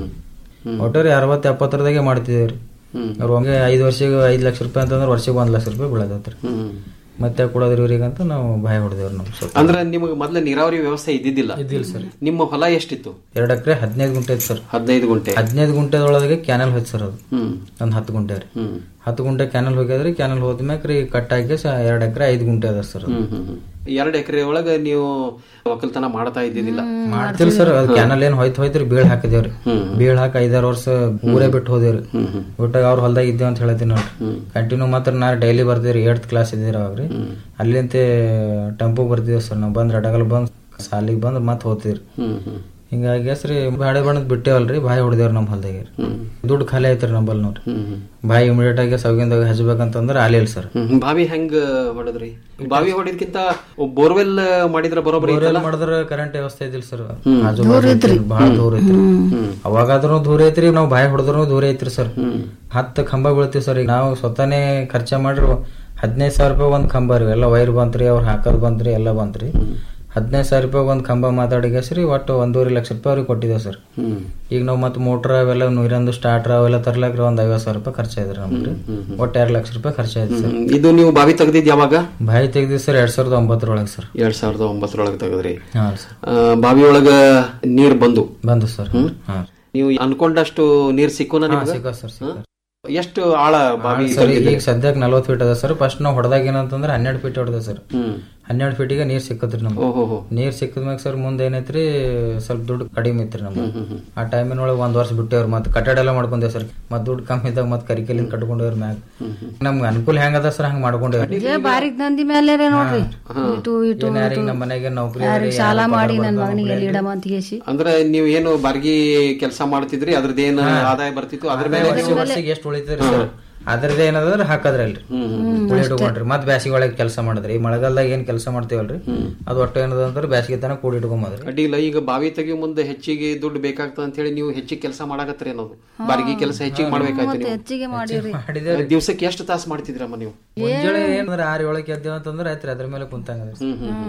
Speaker 15: ಒಟ್ಟಾರೆ ಅರವತ್ತು ಎಪ್ಪತ್ತರದಾಗೆ ಮಾಡ್ತಿದೇವ್ರಿ ಅವ್ರು ಹಂಗೆ ಐದು ವರ್ಷಕ್ಕೆ ಐದ್ ಲಕ್ಷ ರೂಪಾಯಿ ಅಂತಂದ್ರೆ ವರ್ಷಕ್ಕೆ ಒಂದ್ ಲಕ್ಷ ರೂಪಾಯಿ ಬೀಳದತ್ರಿ ಮತ್ತೆ ಕೊಡೋದ್ರಿ ಇವ್ರಿಗಂತ ನಾವು ಬಾಯಿ ಹೊಡೆದೇವ್ರಿ ನಮ್ ಸ್ವಲ್ಪ
Speaker 2: ಅಂದ್ರೆ ನಿಮಗೆ ಮೊದ್ಲ ನೀರಾವರಿ ವ್ಯವಸ್ಥೆ ಇದ್ದಿದ್ದಿಲ್ಲ
Speaker 15: ಇದ್ದಿಲ್ಲ ಸರ್
Speaker 2: ನಿಮ್ಮ ಹೊಲ ಎಷ್ಟಿತ್ತು
Speaker 15: ಎರಡು ಎಕರೆ ಹದಿನೈದು ಗುಂಟೆ ಐತಿ ಸರ್
Speaker 2: ಹದಿನೈದು ಗುಂಟೆ
Speaker 15: ಹದಿನೈದು ಗುಂಟೆದೊಳಗೆ ಕ್ಯಾನಲ್ ಹೋಯ್ತು ಸರ್ ಅದು
Speaker 2: ಹ್ಮ್
Speaker 15: ಒಂದ್ ಹತ್ತು ಗುಂಟೆ ರೀ ಹತ್ತು ಗುಂಟೆ ಕ್ಯಾನಲ್ ಹೋಗ್ಯದ್ರಿ ಕ್ಯಾನಲ್ ಹೋದ್ಮ್ಯಾಕ ರೀ ಕಟ್ ಹಾಕಿ ಎರಡು ಎಕರೆ ಐದು ಗುಂಟೆ ಅದ ಸರ್ ಅದು.
Speaker 2: ಹ್ಮ್ ಹ್ಮ್ ಹ್ಮ್. ಎರಡ್ ಎಕರೆ ಒಳಗ ನೀವು ಒಕ್ಕಲ್ತನ ಮಾಡ್ತಾ ಇದ್ದಿದ್ದಿಲ್ಲ
Speaker 15: ಮಾಡ್ತಿಲ್ ಸರ್ ಅದು ಕ್ಯಾನಲ್ ಏನ್ ಹೋಯ್ತು ಹೋಯ್ತ್ರಿ ಬೀಳ್ ಹಾಕಿದೇವ್ರಿ ಬೀಳ್ ಹಾಕಿ ಐದಾರು ವರ್ಷ ಊರೇ ಬಿಟ್ಟು ಹೋದೇವ್ರಿ ಬಿಟ್ಟಾಗ ಅವ್ರ ಹೊಲ್ದಾಗ ಇದ್ದೇವ್ ಅಂತ ಹೇಳ್ತೀನಿ ನೋಡ್ರಿ ಕಂಟಿನ್ಯೂ ಮಾತ್ರ ನಾ ಡೈಲಿ ಬರ್ತೀವ್ರಿ ಏಳ್ತ್ ಕ್ಲಾಸ್ ಇದ್ದೀರಿ ಅವಾಗ್ರಿ ಅಲ್ಲಿಂತೆ ಟೆಂಪೋ ಬರ್ತಿದ್ದೇವ್ ಸರ್ ನಾವು ಬಂದ್ ರಡಗಲ್ ಬಂದ್ ಸಾಲಿಗೆ ಬಂದ್ ಮತ್ ಹೋಗ್ತೀವ್ರಿ
Speaker 2: ಹ್ಮ್ ಹ್ಮ್
Speaker 15: ಹಿಂಗಾಗಿ ಹೆಸ್ರಿ ಬಾಳೆ ಬಣ್ಣದ್ ಬಿಟ್ಟೇವಲ್ರಿ ಬಾಯಿ ಹೊಡೆದೇವ್ರಿ ನಮ್ಮ ಹೊಲ್ದಾಗ ದುಡ್ಡು ಖಾಲಿ ಐತ್ರಿ ನಂಬಲ್ ನೋಡ್ರಿ ಬಾಯಿ ಇಮಿಡಿಯೇಟ್ ಆಗಿ ಸೌಗಿಂದಾಗ ಹಚ್ಬೇಕಂತಂದ್ರ ಆಲಿಲ್ ಸರ್
Speaker 2: ಹ್ಮ್. ಬಾವಿ ಹೆಂಗ್ ಹೊಡೆದ್ರಿ ಬಾವಿ ಹೊಡಿದ್ಕಿಂತ ಬೋರ್ವೆಲ್ ಮಾಡಿದ್ರ ಬರೋಬ್ಬರಿ
Speaker 15: ಬೋರ್ವೆಲ್ ಮಾಡಿದ್ರ ಕರೆಂಟ್ ವ್ಯವಸ್ಥೆ ಇದಿಲ್ಲ ಸರ್ ಆಜು ಬಾಜು ಐತ್ರಿ, ಬಾಳ ದೂರ ಐತ್ರಿ ಅವಾಗಾದ್ರೂ ದೂರ ಐತ್ರಿ ನಾವ್ ಬಾಯಿ ಹೊಡೆದ್ರು ದೂರ ಐತ್ರಿ ಸರ್ ಹತ್ತು ಕಂಬ ಬೀಳ್ತೀವಿ ಸರ್ ಈಗ ನಾವು ಸ್ವತಃನೇ ಖರ್ಚ ಮಾಡ್ರಿ ಹದಿನೈದು ಸಾವಿರ ರೂಪಾಯಿ ಒಂದ್ ಕಂಬ ರೀ ಎಲ್ಲ ವೈರ್ ಬಂತ್ರಿ ಅವ್ರ ಹಾಕೋದ್ ಬಂತ್ರಿ ಎಲ್ಲ ಬಂತ್ರಿ ಹದಿನೈದು ಸಾವಿರ ರೂಪಾಯಿ ಒಂದ್ ಕಂಬ ಮಾತಾಡಿಗೆಸ್ರಿ ಒಟ್ಟು ಒಂದೂವರೆ ಲಕ್ಷ ರೂಪಾಯಿ ಅವ್ರಿಗೆ ಕೊಟ್ಟಿದ್ದೇವೆ ಸರ್ ಈಗ ನಾವು ಮತ್ತೆ ಮೋಟ್ರ್ ಅವೆಲ್ಲ ನೀರೊಂದು ಸ್ಟಾರ್ಟರ್ ಅವೆಲ್ಲ ತರ್ಲಾಕ್ರಿ ಒಂದ್ ಐವತ್ತು ಸಾವಿರ ರೂಪಾಯಿ ಖರ್ಚಾಯ್ದ್ರಿ ನಮ್ಗೆ ಒಟ್ಟು ಎರಡು ಲಕ್ಷ ರೂಪಾಯಿ ಖರ್ಚಾಯ್ತು ಸರ್
Speaker 2: ಹ್ಮ್. ಇದು ನೀವು ಬಾವಿ ತೆಗ್ದಿದ್ ಯಾವಾಗ
Speaker 15: ಬಾಯಿ ತೆಗ್ದಿ ಸರ್ ಎರಡ್ ಸಾವಿರದ ಒಂಬತ್ತರೊಳಗೆ ಸರ್
Speaker 2: ಎರಡ್ ಸಾವಿರದ ಒಂಬತ್ತರೊಳಗೆ ತೆಗದ್ರಿ
Speaker 15: ಹಾ ಸರ್
Speaker 2: ಆ, ಬಾವಿ ಒಳಗ ನೀರ್ ಬಂದು
Speaker 15: ಬಂದು ಸರ್ ಹಾ
Speaker 2: ನೀವು ಅನ್ಕೊಂಡಷ್ಟು ನೀರ್ ಸಿಕ್ಕುನ
Speaker 15: ಹಾ,
Speaker 2: ನಿಮ್ಗ?
Speaker 15: ಸಿಕ್ಕ ಸರ್, ಸಿಕ್ಕ.
Speaker 2: ಹಾ? ಎಷ್ಟು ಆಳ ಬಾವಿ
Speaker 15: ಸರ್
Speaker 2: ತೆಗ್ದಿದ್ರಿ?
Speaker 15: ಈಗ ಸದ್ಯಕ್ಕೆ ನಲ್ವತ್ತು ಫೀಟ್ ಅದ ಸರ್ ಫಸ್ಟ್ ನಾವು ಹೊಡೆದಾಗ ಏನಂತಂದ್ರೆ ಹನ್ನೆರಡು ಫೀಟ್ ಹೊಡೆದ ಸರ್
Speaker 2: ಹ್ಮ್.
Speaker 15: ಹನ್ನೆರಡು ಫೀಟಿಗೆ ನೀರ್ ಸಿಕ್ಕತ್ರಿ ನಮ್ಗೆ
Speaker 2: ಓಹೋಹೋ.
Speaker 15: ನೀರ್ ಸಿಕ್ಕದ್ಮ್ಯಾಗ ಸರ್ ಮುಂದೆ ಏನೈತ್ರಿ ಸ್ವಲ್ಪ ದುಡ್ಡು ಕಡಿಮೆ ಐತ್ರಿ ನಮ್ಗೆ ಆ ಟೈಮಿನೊಳಗೆ ಒಂದ್ ವರ್ಷ ಬಿಟ್ಟೇವ್ರಿ ಮತ್ತೆ ಕಟ್ಟಡ ಎಲ್ಲ ಮಾಡ್ಕೊಂಡೇವ್ ಸರ್ ಮತ್ ದುಡ್ಡು ಕಮ್ಮಿ ಇದ್ದಾಗ ಮತ್ತೆ ಕರಿಕೆಲಿಂದ ಕಟ್ಕೊಂಡೇವ್ರಿ ಮ್ಯಾಗ ನಮ್ಗೆ ಅನುಕೂಲ ಹೆಂಗದ ಸರ್ ಹಂಗ ಮಾಡ್ಕೊಂಡೇವ್ರಿ
Speaker 14: ಇದೇ ಬಾರಿಗ್ ದಂದಿ ಮೇಲೆ ನೋಡ್ರಿ ಇಟು ಇಟು
Speaker 15: ಏನ್ ಯಾರಿಗ್ ನಮ್ಮ ಮನೆಗೆ ನೌಕರಿ
Speaker 14: ಯಾರಿಗ್ ಸಾಲ ಮಾಡಿ ನನ್ ಮಗನಿಗೆ ಎಲ್ಲಿ ಇಡಮ ಅಂತ ಕೇಸಿ
Speaker 2: ಅಂದ್ರೆ ನೀವು ಏನು ಬಾರ್ಗಿ ಕೆಲಸ ಮಾಡ್ತಿದ್ರಿ ಅದ್ರದ್ದೇನು ಆದಾಯ ಬರ್ತಿತ್ತು ಅದ್ರ ಮೇಲೆ
Speaker 15: ವರ್ಷ ವರ್ಷಕ್ಕೆ ಎಷ್ಟು ಉಳಿತೈತ್ರಿ ಸರ್ ಅದ್ರದ್ದು ಏನದ್ರ ಹಾಕದ್ರಲ್ರಿ ಉಳಿ ಇಟ್ಕೊಂಡ್ರಿ ಮತ್ ಬ್ಯಾಸಿಗೆ ಒಳಗೆ ಕೆಲಸ ಮಾಡಿದ್ರಿ ಈ ಮಳೆಗಾಲದಾಗ ಏನ್ ಕೆಲಸ ಮಾಡ್ತೀವಲ್ರಿ ಅದು ಒಟ್ಟು ಏನದ ಅಂದ್ರೆ ಬ್ಯಾಸಿಗೆ ತನಕ ಕೂಡಿ ಇಟ್ಕೊಂಬದ್ರಿ
Speaker 2: ಅಡ್ಡಿಲ್ಲ ಈಗ ಬಾವಿ ತೆಗಿಯೋ ಮುಂದೆ ಹೆಚ್ಚಿಗೆ ದುಡ್ಡು ಬೇಕಾಗ್ತದ ಅಂತ ಹೇಳಿ ನೀವು ಹೆಚ್ಚಿಗೆ ಕೆಲಸ ಮಾಡಾಕತ್ರಿ ಅನ್ನೋದು ಬಾರ್ಗಿ ಕೆಲಸ ಹೆಚ್ಚಿಗೆ ಮಾಡ್ಬೇಕಾಯ್ತು
Speaker 14: ಮತ್ತೆ
Speaker 2: ನೀವು
Speaker 14: ಹೆಚ್ಚಿಗೆ ಮಾಡಿರಿ
Speaker 2: ದಿವ್ಸಕ್ಕೆ ಎಷ್ಟು ತಾಸು ಮಾಡ್ತಿದ್ರಮ್ಮ ನೀವು
Speaker 15: ಮುಂಜಾನೆ ಏನಂದ್ರೆ ಆರು ಏಳಕ್ಕೆ ಎದ್ದೇವ ಅಂತಂದ್ರೆ ಆಯ್ತ್ರಿ ಅದ್ರ ಮೇಲೆ ಕುಂತಂಗದ್ರಿ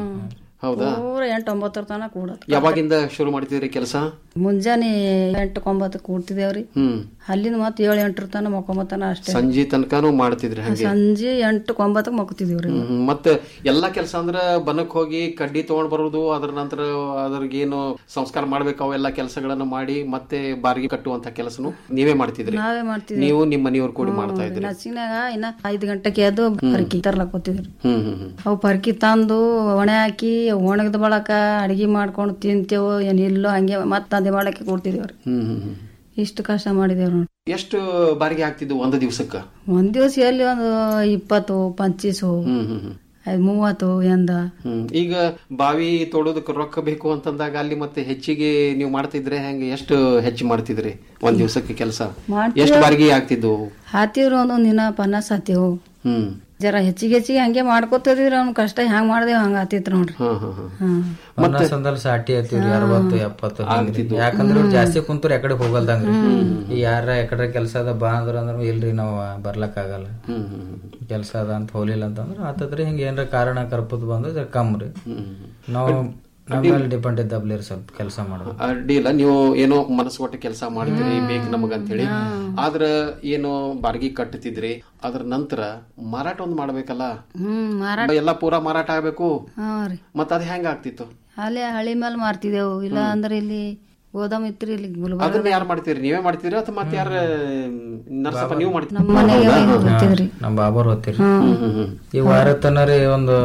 Speaker 2: ಹೌದಾ
Speaker 14: ಪೂರ ಎಂಟು ಒಂಬತ್ತರ ತನಕ ಕೂಡತ್
Speaker 2: ಯಾವಾಗಿಂದ ಶುರು ಮಾಡ್ತಿದ್ರಿ ಕೆಲಸ
Speaker 14: ಮುಂಜಾನೆ ಎಂಟು ಒಂಬತ್ತು ಕೂಡ್ತಿದೇವ್ರಿ
Speaker 2: ಹ್ಮ್
Speaker 14: ಅಲ್ಲಿಂದ ಮತ್ತೆ ಏಳು ಎಂಟರ ತನ ಮಕ್ಕೊಂಬತ್ತನ ಅಷ್ಟೇ
Speaker 2: ಸಂಜೆ ತನಕನೂ ಮಾಡ್ತಿದ್ರಿ ಹಂಗೆ
Speaker 14: ಸಂಜೆ ಎಂಟು ಒಂಬತ್ತಕ್ಕೆ ಮಕ್ತಿದೇವ್ರಿ
Speaker 2: ಹ್ಮ್, ಹ್ಮ್. ಮತ್ತೆ ಎಲ್ಲಾ ಕೆಲಸ ಅಂದ್ರ ಬನಕ್ ಹೋಗಿ ಕಡ್ಡಿ ತಗೊಂಡ್ ಬರೋದು ಅದ್ರ ನಂತರ ಅದ್ರಗೇನು ಸಂಸ್ಕಾರ ಮಾಡ್ಬೇಕು ಅವೆಲ್ಲ ಕೆಲಸಗಳನ್ನ ಮಾಡಿ ಮತ್ತೆ ಬಾರ್ಗಿ ಕಟ್ಟುವಂತ ಕೆಲಸನು ನೀವೇ ಮಾಡ್ತಿದ್ರಿ
Speaker 14: ನಾವೇ ಮಾಡ್ತಿದ್ವಿ
Speaker 2: ನೀವು ನಿಮ್ಮ ಮನೆಯವ್ರು ಕೂಡಿ ಮಾಡ್ತಾ ಇದ್ರಿ
Speaker 14: ನಸಿನಾಗ ಇನ್ನ ಐದು ಗಂಟೆಗೆ ಎದ್ದು ಪರ್ಕಿ ತರ್ಲಕ್ ಕೂತಿದ್ರಿ
Speaker 2: ಹ್ಮ್ ಹ್ಮ್ ಹ್ಮ್
Speaker 14: ಅವು ಪರ್ಕಿ ತಂದು ಒಣೆ ಹಾಕಿ ಒಣಗದ ಬಳಕ ಅಡಿಗೆ ಮಾಡ್ಕೊಂಡು ತಿಂತೇವೋ ಏನಿಲ್ಲೋ ಹಂಗೆ ಮತ್ತೆ ತಂದೆ ಮಾಡಕ್ಕೆ ಕೊಡ್ತಿದೇವ್ರಿ
Speaker 2: ಹ್ಮ್ ಹ್ಮ್ ಹ್ಮ್
Speaker 14: ಇಷ್ಟು ಕಷ್ಟ ಮಾಡಿದೇವ್ ನೋಡಿ
Speaker 2: ಎಷ್ಟು ಬಾರಿಗೆ ಆಗ್ತಿದ್ವು ಒಂದು ದಿವ್ಸಕ್ಕ
Speaker 14: ಒಂದ್ ದಿವಸ ಎಲ್ಲಿ ಒಂದು ಇಪ್ಪತ್ತು ಪಂಚೀಸು
Speaker 2: ಹ್ಮ್ ಹ್ಮ್ ಹ್ಮ್
Speaker 14: ಐದ್ ಮೂವತ್ತು ಎಂದ
Speaker 2: ಹ್ಮ್ ಈಗ ಬಾವಿ ತೋಡೋದಕ್ಕೆ ರೊಕ್ಕ ಬೇಕು ಅಂತಂದಾಗ ಅಲ್ಲಿ ಮತ್ತೆ ಹೆಚ್ಚಿಗೆ ನೀವು ಮಾಡ್ತಿದ್ರೆ ಹೆಂಗೆ ಎಷ್ಟು ಹೆಚ್ಚು ಮಾಡ್ತಿದ್ರಿ ಒಂದ್ ದಿವ್ಸಕ್ಕೆ ಕೆಲಸ
Speaker 14: ಮಾಡ್ತೀವಿ.
Speaker 2: ಎಷ್ಟು ಬಾರಿಗೆ ಆಗ್ತಿದ್ವು
Speaker 14: ಹಾತಿವ್ರಿ ಒಂದೊಂದ್ ದಿನ ಪನ್ನಾಸ್ ಹತ್ತಿವು
Speaker 2: ಹ್ಮ್
Speaker 14: ಜರ ಹೆಚ್ಚಿಗೆ ಹೆಚ್ಚಿಗೆ ಹಂಗೆ ಮಾಡ್ಕೋತಿದ್ರಿ ಅವ್ನ ಕಷ್ಟ ಹ್ಯಾಂಗ ಮಾಡ್ದೇವ್ ಹಂಗ ಆತಿತ್ ನೋಡ್ರಿ
Speaker 2: ಹಾ ಹಾ ಹಾ
Speaker 14: ಹ್ಮ್
Speaker 15: ಮತ್ತೆ ಸಂದಲ್ ಸಾಟಿ ಹತ್ತಿವ್ರಿ ಅರವತ್ತು ಎಪ್ಪತ್ತು ಹಂಗ್ರಿ. ಯಾಕಂದ್ರೆ ಇವ್ರು ಜಾಸ್ತಿ ಕುಂತವ್ರು ಎಕಡೆ ಹೋಗಲ್ದಂಗ್ರಿ ಈ ಯಾರ ಎಕಡೆ ಕೆಲಸ ಅದ ಬಾ ಅಂದ್ರ ಅಂದ್ರ ಇಲ್ರಿ ನಾವ್ ಬರ್ಲಕ್ ಆಗಲ್ಲ
Speaker 2: ಹ್ಮ್ ಹ್ಮ್ ಹ್ಮ್
Speaker 15: ಕೆಲಸ ಅದ ಅಂತ ಹೋಗ್ಲಿಲ್ಲ ಅಂತಂದ್ರ ಆತದ್ರಿ ಹಿಂಗ ಏನ್ರ ಕಾರಣ ಕರ್ಪದ್ ಬಂದ್ರೆ ಜರ ಕಮ್ರಿ ನಾವು ನಮ್ಮ ಮೇಲೆ ಡಿಪೆಂಡ್ ಇದ್ದಬ್ಲಿ ಸ್ವಲ್ಪ ಕೆಲಸ ಮಾಡೋದು
Speaker 2: ಅಡ್ಡಿಲ್ಲ ನೀವು ಏನೋ ಮನಸ್ಸು ಕೊಟ್ಟು ಕೆಲಸ ಮಾಡ್ತೀರಿ ಬೇಕು ನಮಗ ಅಂತ ಹೇಳಿ ಆದ್ರ ಏನೋ ಬಾರ್ಗಿ ಕಟ್ಟುತ್ತಿದ್ರಿ ಅದ್ರ ನಂತರ ಮಾರಾಟ ಒಂದ್ ಮಾಡ್ಬೇಕಲ್ಲ
Speaker 14: ಹ್ಮ್ ಮಾರಾಟ
Speaker 2: ಎಲ್ಲ ಪೂರಾ ಮಾರಾಟ ಆಗ್ಬೇಕು
Speaker 14: ಹಾ ರೀ
Speaker 2: ಮತ್ತ ಅದ್ ಹೆಂಗ ಆಗ್ತಿತ್ತು
Speaker 14: ಅಲ್ಲೇ ಹಳಿ ಮೇಲೆ ಮಾರ್ತಿದೆವು ಇಲ್ಲ ಅಂದ್ರೆ ಇಲ್ಲಿ ಗೋದಾಮ್ ಇತ್ರಿ ಇಲ್ಲಿ ಗುಲ್ಬರ್ಗ
Speaker 2: ಅದನ್ನ ಯಾರು ಮಾಡ್ತೀರಿ ನೀವೇ ಮಾಡ್ತೀರಿ ಅಥವಾ ಮತ್ತೆ ಯಾರ ನರ್ಸಪ್ಪ ನೀವು ಮಾಡ್ತೀರಿ
Speaker 14: ನಮ್ಮ ಮನೆಗೆ ಬರ್ತಿದ್ರಿ
Speaker 15: ನಮ್ ಬಾಬರ್ ಹೋಗ್ತೀರಿ
Speaker 2: ಹ್ಮ್ ಹ್ಮ್ ಹ್ಮ್
Speaker 15: ಈ ವಾರ ತನರಿ ಒಂದು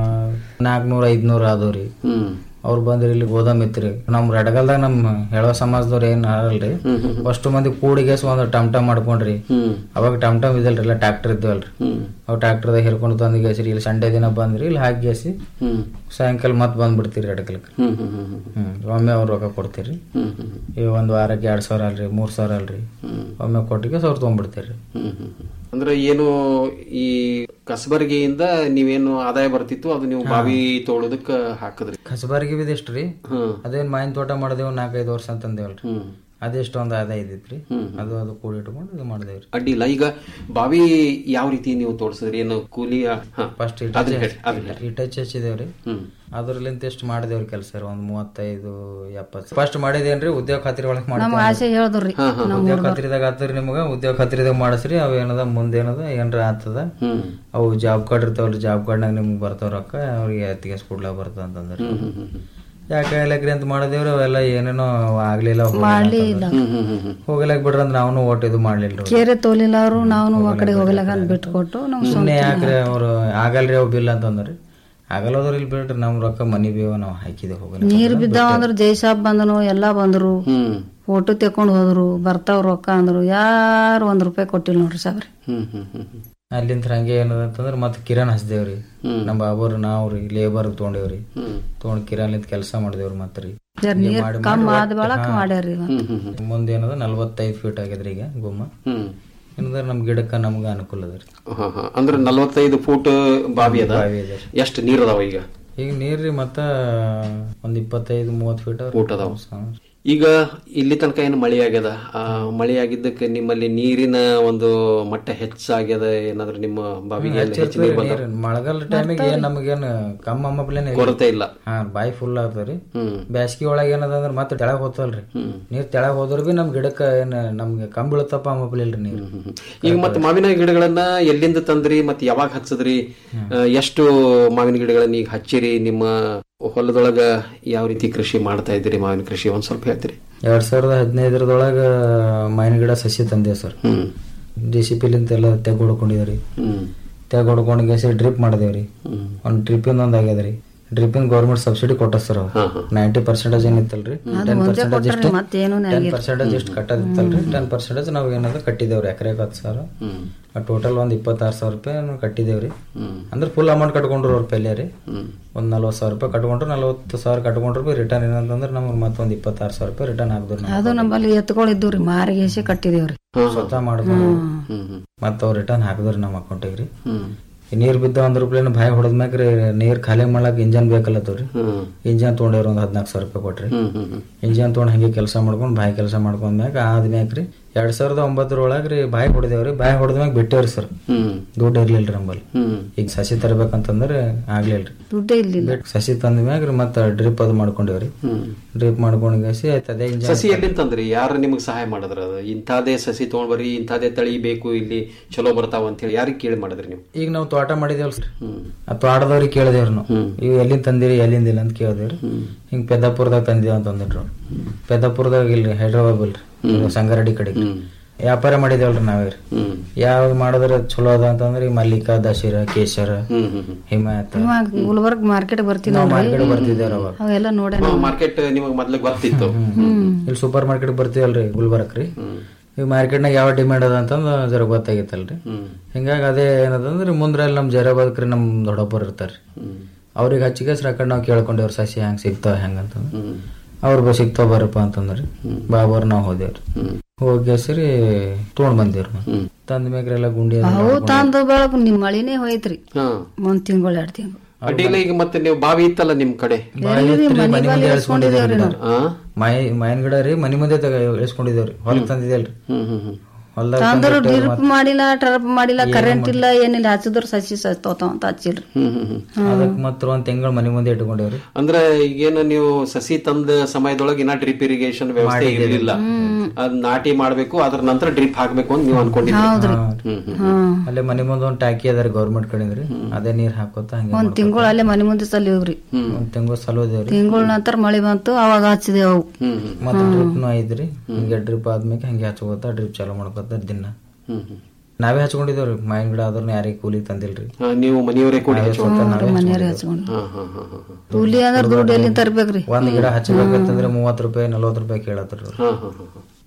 Speaker 15: ನಾಲ್ಕನೂರ ಐದ್ನೂರ ಆದವ್ರಿ
Speaker 2: ಹ್ಮ್
Speaker 15: ಅವ್ರು ಬಂದ್ರಿ ಇಲ್ಲಿ ಗೋದಾಮ್ ಇತ್ರಿ ನಮ್ ರಡಗಲ್ದಾಗ ನಮ್ ಹೇಳೋ ಸಮಾಜದವ್ರ ಏನ್ ಹಾರಲ್ರಿ ಅಷ್ಟು ಮಂದಿ ಕೂಡಿಗೆಸ್ ಒಂದ್ ಟಮ್ ಟಮ್ ಮಾಡ್ಕೊಂಡ್ರಿ ಅವಾಗ ಟಮ್ ಟಮ್ ಇದಲ್ರಿ ಎಲ್ಲ ಟ್ರಾಕ್ಟರ್ ಇದ್ವಲ್ರಿ ಅವು ಟ್ರ್ಯಾಕ್ಟರ್ದಾಗ ಹಿರ್ಕೊಂಡು ತಂದು ಗೆಸಿರಿ ಇಲ್ಲಿ ಸಂಡೇ ದಿನ ಬಂದ್ರಿ ಇಲ್ಲಿ ಹಾಕಿ ಗೆಸಿ
Speaker 2: ಹ್ಮ್
Speaker 15: ಸಾಯಂಕಾಲ ಮತ್ತೆ ಬಂದ್ಬಿಡ್ತೀರಿ ಎಡಕಲಕ್ಕೆ
Speaker 2: ಹ್ಮ್ ಹ್ಮ್ ಹ್ಮ್ ಹ್ಮ್
Speaker 15: ಹ್ಮ್ ಒಮ್ಮೆ ಅವ್ರು ರೊಕ್ಕ ಕೊಡ್ತೀರಿ
Speaker 2: ಹ್ಮ್ ಹ್ಮ್
Speaker 15: ಈಗ ಒಂದ್ ವಾರಕ್ಕೆ ಎರಡ್ ಸಾವಿರ ಅಲ್ರಿ ಮೂರ್ ಸಾವಿರ ಅಲ್ರಿ ಒಮ್ಮೆ ಕೊಟ್ಟಿಗೆ ಸಾವಿರ ತೊಗೊಂಡ್ಬಿಡ್ತೀರಿ
Speaker 2: ಹ್ಮ್ ಹ್ಮ್ ಹ್ಮ್. ಅಂದ್ರೆ ಏನು ಈ ಕಸಬರ್ಗಿಯಿಂದ ನೀವೇನು ಆದಾಯ ಬರ್ತಿತ್ತು ಅದು ನೀವು ಬಾವಿ ತೋಳೋದಕ್ಕ ಹಾಕಿದ್ರಿ
Speaker 15: ಕಸಬಾರಿಗೆ ಬಿದಿಷ್ಟ್ರಿ ಅದೇನ್ ಮಾವಿನ ತೋಟ ಮಾಡಿದೆವು ನಾಲ್ಕೈದು ವರ್ಷ ಅಂತಂದೇವಲ್ರಿ ಅದೆಷ್ಟು ಒಂದು ಆದಾಯ ಇದ್ದಿತ್ರಿ ಅದು ಅದು ಕೂಡಿ ಇಟ್ಕೊಂಡು ಇದು ಮಾಡಿದೇವ್ರಿ
Speaker 2: ಅಡ್ಡಿಲ್ಲ ಈಗ ಬಾವಿ ಯಾವ ರೀತಿ ನೀವು ತೋಡ್ಸಿದ್ರಿ ಏನು ಕೂಲಿ
Speaker 15: ಫಸ್ಟ್
Speaker 2: ಅದನ್ನ ಹೇಳಿ ಅದನ್ನ ಹೇಳಿ
Speaker 15: ಇಟಚ್ ಹಚ್ಚಿದೇವ್ರಿ
Speaker 2: ಹ್ಮ್
Speaker 15: ಅದ್ರಲ್ಲಿಂತ ಎಷ್ಟು ಮಾಡಿದೇವ್ರಿ ಕೆಲಸ ಒಂದ್ ಮೂವತ್ತೈದು ಎಪ್ಪತ್ತು ಫಸ್ಟ್ ಮಾಡಿದೇನ್ರಿ ಉದ್ಯೋಗ ಖಾತ್ರಿ ಒಳಗ್
Speaker 14: ನಮ್ ಆಸೆ ಹೇಳಿದ್ರಿ
Speaker 15: ಉದ್ಯೋಗ ಖಾತ್ರಿದಾಗ ಆತರಿ ನಿಮಗ ಉದ್ಯೋಗ ಖಾತ್ರಿದಾಗ ಮಾಡಿಸ್ರಿ ಅವ್ ಏನದ ಮುಂದೆ ಏನದ ಏನ್ರ ಆತದ ಅವು ಜಾಬ್ ಕಾರ್ಡ್ ಇರ್ತಾವಲ್ರಿ ಜಾಬ್ ಕಾರ್ಡ್ನಾಗ ನಿಮ್ಗೆ ಬರ್ತಾವ ರೊಕ್ಕ ಅವ್ರಿಗೆ ಎತ್ತಿಗೆ ಕೊಡ್ಲಾಕ ಬರ್ತದ ಅಂತಂದ್ರಿ ಯಾಕೆ ಇಲ್ಲಕ್ರಿ ಅಂತ ಮಾಡಿದೇವ್ರಿ ಅವೆಲ್ಲ ಏನೇನೋ ಆಗ್ಲಿಲ್ಲ
Speaker 14: ಮಾಡ್ಲಿಲ್ಲ.
Speaker 15: ಹೋಗಲಾಕ್ ಬಿಡ್ರಿ ಅಂತ ನಾವು ಓಟ್ ಇದು ಮಾಡ್ಲಿಲ್ರಿ
Speaker 14: ಕೇರೆ ತೋಲಿಲ್ಲ ಅವರು ನಾವು ಆ ಕಡೆ ಹೋಗ್ಲಾಕ ಬಿಟ್ಕೊಟ್ಟು ನಾವು
Speaker 15: ಸುಮ್ಮನೆ ಯಾಕ್ರಿ ಅವ್ರು ಆಗಲ್ರಿ ಅವ್ ಬಿಲ್ ಅಂತಂದ್ರಿ ಆಗಲ್ಲದ್ರ ಇಲ್ಲಿ ಬಿಡ್ರಿ ನಮ್ ರೊಕ್ಕ ಮನಿ ಬೇವ ನಾವು ಹಾಕಿದೆ ಹೋಗಲ್ಲ
Speaker 14: ನೀರ್ ಬಿದ್ದಾವ ಅಂದ್ರ ಜೈಸಾಬ್ ಬಂದನು ಎಲ್ಲಾ ಬಂದ್ರು ಫೋಟೋ ತೆಕೊಂಡ್ ಹೋದ್ರು ಬರ್ತಾವ್ ರೊಕ್ಕ ಅಂದ್ರು ಯಾರು ಒಂದ್ ರೂಪಾಯಿ ಕೊಟ್ಟಿಲ್ಲ ನೋಡ್ರಿ ಸಾಬ್ರಿ
Speaker 2: ಹ್ಮ್ ಹ್ಮ್ ಹ್ಮ್ ಹ್ಮ್
Speaker 15: ಅಲ್ಲಿಂದ ಹಂಗೆ ಏನದ ಅಂತಂದ್ರ ಮತ್ತೆ ಕಿರಾಣ್ ಹಚ್ದೇವ್ರಿ ನಮ್ಮ ಬಾಬರ್ ನಾವ್ರಿ ಲೇಬರ್ ತೊಗೊಂಡೇವ್ರಿ ತೊಗೊಂಡ್ ಕಿರಾಣಿಲಿಂದ ಕೆಲಸ ಮಾಡಿದೇವ್ರಿ ಮತ್ರಿ
Speaker 14: ಜರ
Speaker 15: ಹಿಂಗೆ
Speaker 14: ನೀರ್
Speaker 15: ಮಾಡಿ-
Speaker 14: ಕಮ್ಮಿ
Speaker 15: ಮಾಡಿ
Speaker 14: ಆದ ಬಳಕ
Speaker 15: ಹಾ.
Speaker 14: ಮಾಡ್ಯಾರ್ರಿ ಇವತ್ತು.
Speaker 15: ಮುಂದೆ ಏನದ ನಲ್ವತ್ತೈದು ಫೀಟ್ ಆಗಿದ್ರಿ ಈಗ ಗುಮ್ಮ
Speaker 2: ಹ್ಮ್
Speaker 15: ಏನದ ನಮ್ ಗಿಡಕ್ಕ ನಮ್ಗ ಅನುಕೂಲ ಅದ
Speaker 2: ಹಾ ಹಾ ಅಂದ್ರೆ ನಲ್ವತ್ತೈದು ಫೂಟ್ ಬಾವಿ ಅದ
Speaker 15: ಬಾವಿ ಅದ.
Speaker 2: ಎಷ್ಟು ನೀರ್ ಅದಾವ ಈಗ
Speaker 15: ಈಗ ನೀರ್ರಿ ಮತ್ತ ಒಂದ್ ಇಪ್ಪತ್ತೈದು ಮೂವತ್ ಫೀಟ್
Speaker 2: ಫೂಟ್ ಅದಾವ ಈಗ ಇಲ್ಲಿ ತನಕ ಏನು ಮಳೆ ಆಗ್ಯದ ಆ ಮಳೆ ಆಗಿದ್ದಕ್ಕೆ ನಿಮ್ಮಲ್ಲಿ ನೀರಿನ ಒಂದು ಮಟ್ಟ ಹೆಚ್ಚಾಗ್ಯದ ಏನಾದ್ರು ನಿಮ್ಮ ಬಾವಿಗೆ ಅಲ್ಲಿ ಹೆಚ್ಚು ನೀರು ಬಂದ
Speaker 15: ಮಳೆಗಾಲ ಟೈಮಿಗೆ ನಮಗೇನ್ ಕಮ್ಮ ಅಮ್ಮಪ್ಲೇನ್
Speaker 2: ಕೊರತೆ ಇಲ್ಲ
Speaker 15: ಹಾ ಬಾಯಿ ಫುಲ್ ಆಗ್ತದ್ರಿ ಬ್ಯಾಸ್ಗಿ ಒಳಗ ಏನದ ಅಂದ್ರ ಮತ್ತೆ ತೆಳಗ್ ಹೋತಲ್ರಿ ನೀರ್ ತೆಳಗ್ ಹೋದ್ರ ಬಿ ನಮ್ ಗಿಡಕ್ಕ ಏನ್ ನಮ್ಗೆ ಕಮ್ ಬೀಳತಪ್ಪ ಅಮ್ಮಪ್ಲಿಲ್ರಿ ನೀರ್
Speaker 2: ಈಗ ಮತ್ತೆ ಮಾವಿನ ಗಿಡಗಳನ್ನ ಎಲ್ಲಿಂದ ತಂದ್ರಿ ಮತ್ತೆ ಯಾವಾಗ ಹಚ್ಚದ್ರಿ ಆ, ಎಷ್ಟು ಮಾವಿನ ಗಿಡಗಳನ್ನ ಈಗ ಹಚ್ಚಿರಿ ನಿಮ್ಮ ಹೊಲದೊಳಗ ಯಾವ ರೀತಿ ಕೃಷಿ ಮಾಡ್ತಾ ಇದ್ದೀರಿ ಮಾವಿನ ಕೃಷಿ ಒಂದ್ ಸ್ವಲ್ಪ ಹೇಳ್ತೀರಿ
Speaker 15: ಎರಡ್ ಸಾವಿರದ ಹದಿನೈದರದೊಳಗ ಮಾವಿನ ಗಿಡ ಸಸಿ ತಂದೆ ಸರ್ ಜೆ ಸಿ ಪಿಲಿಂತ ಎಲ್ಲ ತೆಗ್ ಹೊಡ್ಕೊಂಡಿದ್ರಿ ತೆಗ್ ಹೊಡ್ಕೊಂಡ್ ಗೆಸಿ ಡ್ರಿಪ್ ಮಾಡಿದೇವ್ರಿ ಒಂದ್ ಡ್ರಿಪ್ಪಿಂದ ಒಂದ್ ಆಗ್ಯದ್ರಿ ಡ್ರಿಪ್ಪಿಂದ ಗೌರ್ಮೆಂಟ್ ಸಬ್ಸಿಡಿ ಕೊಟ್ಟ ಸರ್ ನೈಂಟಿ ಪರ್ಸೆಂಟೇಜ್ ಏನಿತ್ತಲ್ರಿ
Speaker 14: ಅದು
Speaker 15: ಟೆನ್
Speaker 14: ಒಂದೇ
Speaker 15: ಪರ್ಸೆಂಟೇಜ್
Speaker 14: ಕೊಟ್ರಿ,
Speaker 15: ಎಷ್ಟು
Speaker 14: ಮತ್ತೇನೂ
Speaker 15: ಟೆನ್
Speaker 14: ಆಗಿಲ್ಲ.
Speaker 15: ಪರ್ಸೆಂಟೇಜ್ ಎಷ್ಟು ಕಟ್ಟದಿತ್ತಲ್ರಿ ಟೆನ್ ಪರ್ಸೆಂಟೇಜ್ ನಾವ್ ಏನದ ಕಟ್ಟಿದೇವ್ರಿ ಎಕರೆಗೆ ಹತ್ತು ಸಾವಿರ ಟೋಟಲ್ ಒಂದ್ ಇಪ್ಪತ್ತಾರು ಸಾವಿರ ರೂಪಾಯಿ ನಾವು ಕಟ್ಟಿದೇವ್ರಿ ಅಂದ್ರೆ ಫುಲ್ ಅಮೌಂಟ್ ಕಟ್ಕೊಂಡ್ರು ಅವ್ರ ಪೆಲ್ಲೆ ರೀ ಒಂದ್ ನಲ್ವತ್ತು ಸಾವಿರ ರೂಪಾಯಿ ಕಟ್ಕೊಂಡ್ರು ನಲ್ವತ್ತು ಸಾವಿರ ಕಟ್ಕೊಂಡ್ರು ಬಿ ರಿಟರ್ನ್ ಏನಂತಂದ್ರೆ ನಮ್ಗೆ ಮತ್ತೊಂದ್ ಇಪ್ಪತ್ತಾರು ಸಾವಿರ ರೂಪಾಯಿ ರಿಟರ್ನ್ ಆಗ್ದ್ರು
Speaker 14: ಅದು ನಮ್ಮಲ್ಲಿ ಎತ್ಕೊಂಡಿದ್ದು ಮಾರಿಗೇಸಿ ಕಟ್ಟಿದೇವ್ರಿ
Speaker 15: ಸ್ವತಃ ಮಾಡ್ಕೊಂಡು ಮತ್ತ ಅವ್ರ ರಿಟರ್ನ್ ಹಾಕಿದ್ರಿ ನಮ್ಮ ಅಕೌಂಟಿಗೆ ರೀ ನೀರ್ ಬಿದ್ದ ಒಂದ್ ರೂಪಾಯಿ ಬಾಯಿ ಹೊಡೆದ್ಮ್ಯಾಕ್ರಿ ನೀರ್ ಖಾಲಿ ಮಾಡ್ಲಾಕ ಇಂಜನ್ ಬೇಕಲ್ಲತ್ತವ್ರಿ ಇಂಜನ್ ತೊಗೊಂಡೇವ್ರಿ ಒಂದ್ ಹದಿನಾಲ್ಕು ಸಾವಿರ ರೂಪಾಯಿ ಕೊಟ್ರಿ ಇಂಜನ್ ತೊಗೊಂಡ್ ಹಂಗೆ ಕೆಲಸ ಮಾಡ್ಕೊಂಡ್ ಬಾಯಿ ಕೆಲಸ ಮಾಡ್ಕೊಂಡ್ಮ್ಯಾಗ ಆದ್ಮ್ಯಾಕ್ರಿ ಎರಡ್ ಸಾವಿರದ ಒಂಬತ್ತರೊಳಗ್ರಿ ಬಾಯಿ ಹೊಡೆದೇವ್ರಿ ಬಾಯಿ ಹೊಡೆದ್ಮ್ಯಾಗ ಬಿಟ್ಟೇವ್ರಿ ಸರ್ ದುಡ್ಡು ಇರ್ಲಿಲ್ರಿ ನಂಬಲ್ಲಿ ಈಗ ಸಸಿ ತರಬೇಕಂತಂದ್ರೆ ಆಗ್ಲಿಲ್ರಿ
Speaker 14: ದುಡ್ಡೇ ಇಲ್ಲ
Speaker 15: ಬಿಟ್ ಸಸಿ ತಂದ ಮ್ಯಾಗ್ರಿ ಮತ್ತ ಡ್ರಿಪ್ ಅದು ಮಾಡ್ಕೊಂಡೇವ್ರಿ ಡ್ರಿಪ್ ಮಾಡ್ಕೊಂಡ್ ಗೆಸಿ ಆಯ್ತು ಅದೇ ಇಂಜನ್
Speaker 2: ಸಸಿ ಎಲ್ಲಿಂದ ತಂದ್ರಿ ಯಾರು ನಿಮಗೆ ಸಹಾಯ ಮಾಡಿದ್ರ ಅದು ಇಂಥದೇ ಸಸಿ ತಗೊಂಡ್ ಬರ್ರಿ ಇಂಥದೇ ತಳಿ ಬೇಕು ಇಲ್ಲಿ ಚಲೋ ಬರ್ತಾವ ಅಂತ ಹೇಳಿ ಯಾರಿಗೆ ಕೇಳಿ ಮಾಡಿದ್ರಿ ನೀವು
Speaker 15: ಈಗ ನಾವು ತೋಟ ಮಾಡಿದೇವಲ್ ಸರ್ ಆ ತೋಟದವ್ರಿಗೆ ಕೇಳಿದೇವ್ರಿ ನಾವು ಇವ್ ಎಲ್ಲಿಂದ ತಂದಿರಿ ಎಲ್ಲಿಂದ ಇಲ್ಲ ಅಂತ ಕೇಳಿದೇವ್ರಿ ಹಿಂಗ್ ಪೆದ್ದಾಪುರದಾಗ ತಂದಿದೇವ್ ಅಂತ ಅಂದಿಟ್ರು ಪೆದ್ದಾಪುರದಾಗ ಇಲ್ರಿ ಹೈದ್ರಾಬಾದ್ ಬಲ್ರಿ ಸಂಗಾರೆಡ್ಡಿ ಕಡೆ ವ್ಯಾಪಾರ ಮಾಡಿದೇವಲ್ರಿ ನಾವೇ ರೀ ಯಾವ್ದು ಮಾಡಿದ್ರೆ ಚಲೋ ಅದ ಅಂತಂದ್ರೆ ಈ ಮಲ್ಲಿಕಾ ದಶೀರ ಕೇಶರ ಹಿಮಾಯತ್
Speaker 14: ಇವಾಗ ಗುಲ್ಬರ್ಗ್ ಮಾರ್ಕೆಟ್ ಬರ್ತೀವಿ
Speaker 15: ನಾವು ಮಾರ್ಕೆಟ್ ಬರ್ತಿದ್ದೇವ್ರಿ ಅವಾಗ
Speaker 14: ಅವೆಲ್ಲ ನೋಡ
Speaker 2: ಮಾರ್ಕೆಟ್ ನಿಮಗೆ ಮೊದ್ಲು ಗೊತ್ತಿತ್ತು
Speaker 15: ಇಲ್ಲಿ ಸೂಪರ್ ಮಾರ್ಕೆಟ್ ಬರ್ತೀವಲ್ರಿ ಗುಲ್ಬರ್ಗ್ ರೀ ಈ ಮಾರ್ಕೆಟ್ನಾಗ ಯಾವ ಡಿಮ್ಯಾಂಡ್ ಅದ ಅಂತಂದು ಜರ ಗೊತ್ತಾಗಿತ್ತಲ್ರಿ ಹಿಂಗಾಗಿ ಅದೇ ಏನದಂದ್ರೆ ಮುಂದ್ರೆ ಅಲ್ಲಿ ನಮ್ ಜೈರಾಬಾದ್ಕ್ರಿ ನಮ್ ದೊಡ್ಡಪ್ಪರ್ ಇರ್ತಾರ್ರಿ ಅವ್ರಿಗೆ ಹಚ್ಚಿಗೆ ಆ ಕಡೆ ನಾವು ಕೇಳ್ಕೊಂಡೇವ್ರಿ ಸಸಿ ಹೆಂಗ್ ಸಿಗ್ತಾವ ಹೆಂಗ್ ಅಂತಂದ್ರೆ ಅವ್ರು ಬ ಸಿಗ್ತಾವ ಬರಪ್ಪ ಅಂತಂದ್ರಿ ಬಾಬರ್ ನಾವ್ ಹೋದೇವ್ರಿ ಹೋಗಿ ಸರಿ ತೊಗೊಂಡ್ ಬಂದೇವ್ರಿ ತಂದ ಮ್ಯಾಗ್ರಿ ಎಲ್ಲ ಗುಂಡಿ ಅದು
Speaker 14: ಅವು ತಂದ ಬೆಳಕು ನಿಮ್ ಮಳಿನೇ ಹೋಯ್ತ್ರಿ
Speaker 2: ಹಾ
Speaker 14: ಒಂದ್ ತಿಂಗಳು ಎರಡ್ ತಿಂಗಳು
Speaker 2: ಅಡ್ಡಿಲ್ಲ ಈಗ ಮತ್ತೆ ನೀವು ಬಾವಿ ಇತ್ತಲ್ಲ ನಿಮ್ ಕಡೆ
Speaker 15: ಬಾಯಿ ಎತ್ರಿ ಮನಿ ಮುಂದೆ ಇಳಿಸ್ಕೊಂಡಿದ್ದೇವ್ರಿ ನಾವು.
Speaker 2: ಹಾ
Speaker 15: ಮೈ ಮಾಯಿನ ಗಿಡ ರೀ ಮನಿ ಮುಂದೆ ತಗ ಇಳಿಸ್ಕೊಂಡಿದ್ದೇವ್ರಿ ಹೊಲಕ್ ತಂದಿದ್ದೇಲ್ರಿ
Speaker 2: ಹ್ಮ್ ಹ್ಮ್ ಹ್ಮ್
Speaker 15: ಹೊಲ್ದಾಗ
Speaker 14: ತಂದ್ರು
Speaker 15: ತಂದಿಟ್ಟೇವ್ರಿ
Speaker 14: ಡ್ರಿಪ್
Speaker 15: ಮತ್ತೆ.
Speaker 14: ಮಾಡಿಲ್ಲ ಟರ್ಪ್ ಮಾಡಿಲ್ಲ ಕರೆಂಟ್ ಇಲ್ಲ ಏನಿಲ್ಲ ಹಚ್ಚಿದ್ರು ಸಸಿ ಸತ್ತೋತಾವ ಅಂತ ಹಚ್ಚಿಲ್ರಿ
Speaker 2: ಹ್ಮ್ ಹ್ಮ್ ಹ್ಮ್
Speaker 15: ಅದಕ್ ಮಾತ್ರ ಒಂದ್ ತಿಂಗಳು ಮನಿ ಮುಂದೆ ಇಟ್ಕೊಂಡೇವ್ರಿ
Speaker 2: ಅಂದ್ರೆ ಈಗೇನು ನೀವು ಸಸಿ ತಂದ ಸಮಯದೊಳಗೆ ಇನ್ನ ಡ್ರಿಪ್ ಇರಿಗೇಷನ್ ವ್ಯವಸ್ಥೆ ಇರಲಿಲ್ಲ ಅದ್ ನಾಟಿ ಮಾಡ್ಬೇಕು ಅದ್ರ ನಂತರ ಡ್ರಿಪ್ ಹಾಕ್ಬೇಕು ಅಂತ ನೀವು ಅನ್ಕೊಂಡಿದ್ರಿ ಹ್ಮ್ ಹ್ಮ್
Speaker 15: ಅಲ್ಲೇ ಮನಿ ಮುಂದೆ ಒಂದ್ ಟಾಕಿ ಅದಾರಿ ಗೌರ್ಮೆಂಟ್ ಕಡೆದ್ರಿ ಅದೇ ನೀರ್ ಹಾಕೋತ ಹಂಗೆ
Speaker 14: ಒಂದ್ ತಿಂಗಳು ಅಲ್ಲೇ ಮನೆ ಮುಂದೆ ಸಲಿವ್ರಿ
Speaker 15: ಒಂದ್ ತಿಂಗಳು ಸಲೋದೇವ್ರಿ
Speaker 14: ತಿಂಗಳ ನಂತರ ಮಳೆ ಬಂತು ಅವಾಗ ಹಚ್ಚಿದೇವು ಅವು
Speaker 15: ಮತ್ತೆ ಡ್ರಿಪ್ನು ಐತ್ರಿ ಹಿಂಗೆ ಡ್ರಿಪ್ ಆದ್ಮೇಲೆ ಹಂಗೆ ಹಚ್ಕೋತ ಡ್ರಿಪ್ ಚಾಲೂ ಮಾಡ್ಕೋತ ದಿನ
Speaker 2: ಹ್ಮ್ ಹ್ಮ್
Speaker 15: ನಾವೇ ಹಚ್ಕೊಂಡಿದೇವ್ರಿ ಮಾವಿನ ಗಿಡ ಆದ್ರೂ ಯಾರಿಗೆ ಕೂಲಿ ತಂದಿಲ್ರಿ
Speaker 2: ಹಾ, ನೀವು ಮನೆಯವರೇ ಕೂಡಿ
Speaker 15: ನಾವೇ
Speaker 2: ಹಚ್ಚುವಂತ
Speaker 15: ಸ್ವತಃ ನಾವೇ
Speaker 14: ಮನೆಯವ್ರೇ
Speaker 15: ಹಚ್ಕೊಂಡಿದ್ದೇವ್ರಿ.
Speaker 14: ಹಚ್ಕೊಂಡು
Speaker 2: ಹಾ ಹಾ ಹಾ ಹಾ
Speaker 14: ಕೂಲಿ ಅಂದ್ರೆ ದುಡ್ಡು ಎಲ್ಲಿ ತರ್ಬೇಕ್ರಿ
Speaker 15: ಒಂದ್ ಗಿಡ ಹಚ್ಚಬೇಕಂತಂದ್ರೆ ಮೂವತ್ ರೂಪಾಯಿ ನಲ್ವತ್ ರೂಪಾಯಿ ಕೇಳತ್ರಿ ಅವ್ರು.
Speaker 2: ಹಾ ಹಾ ಹಾ ಹಾ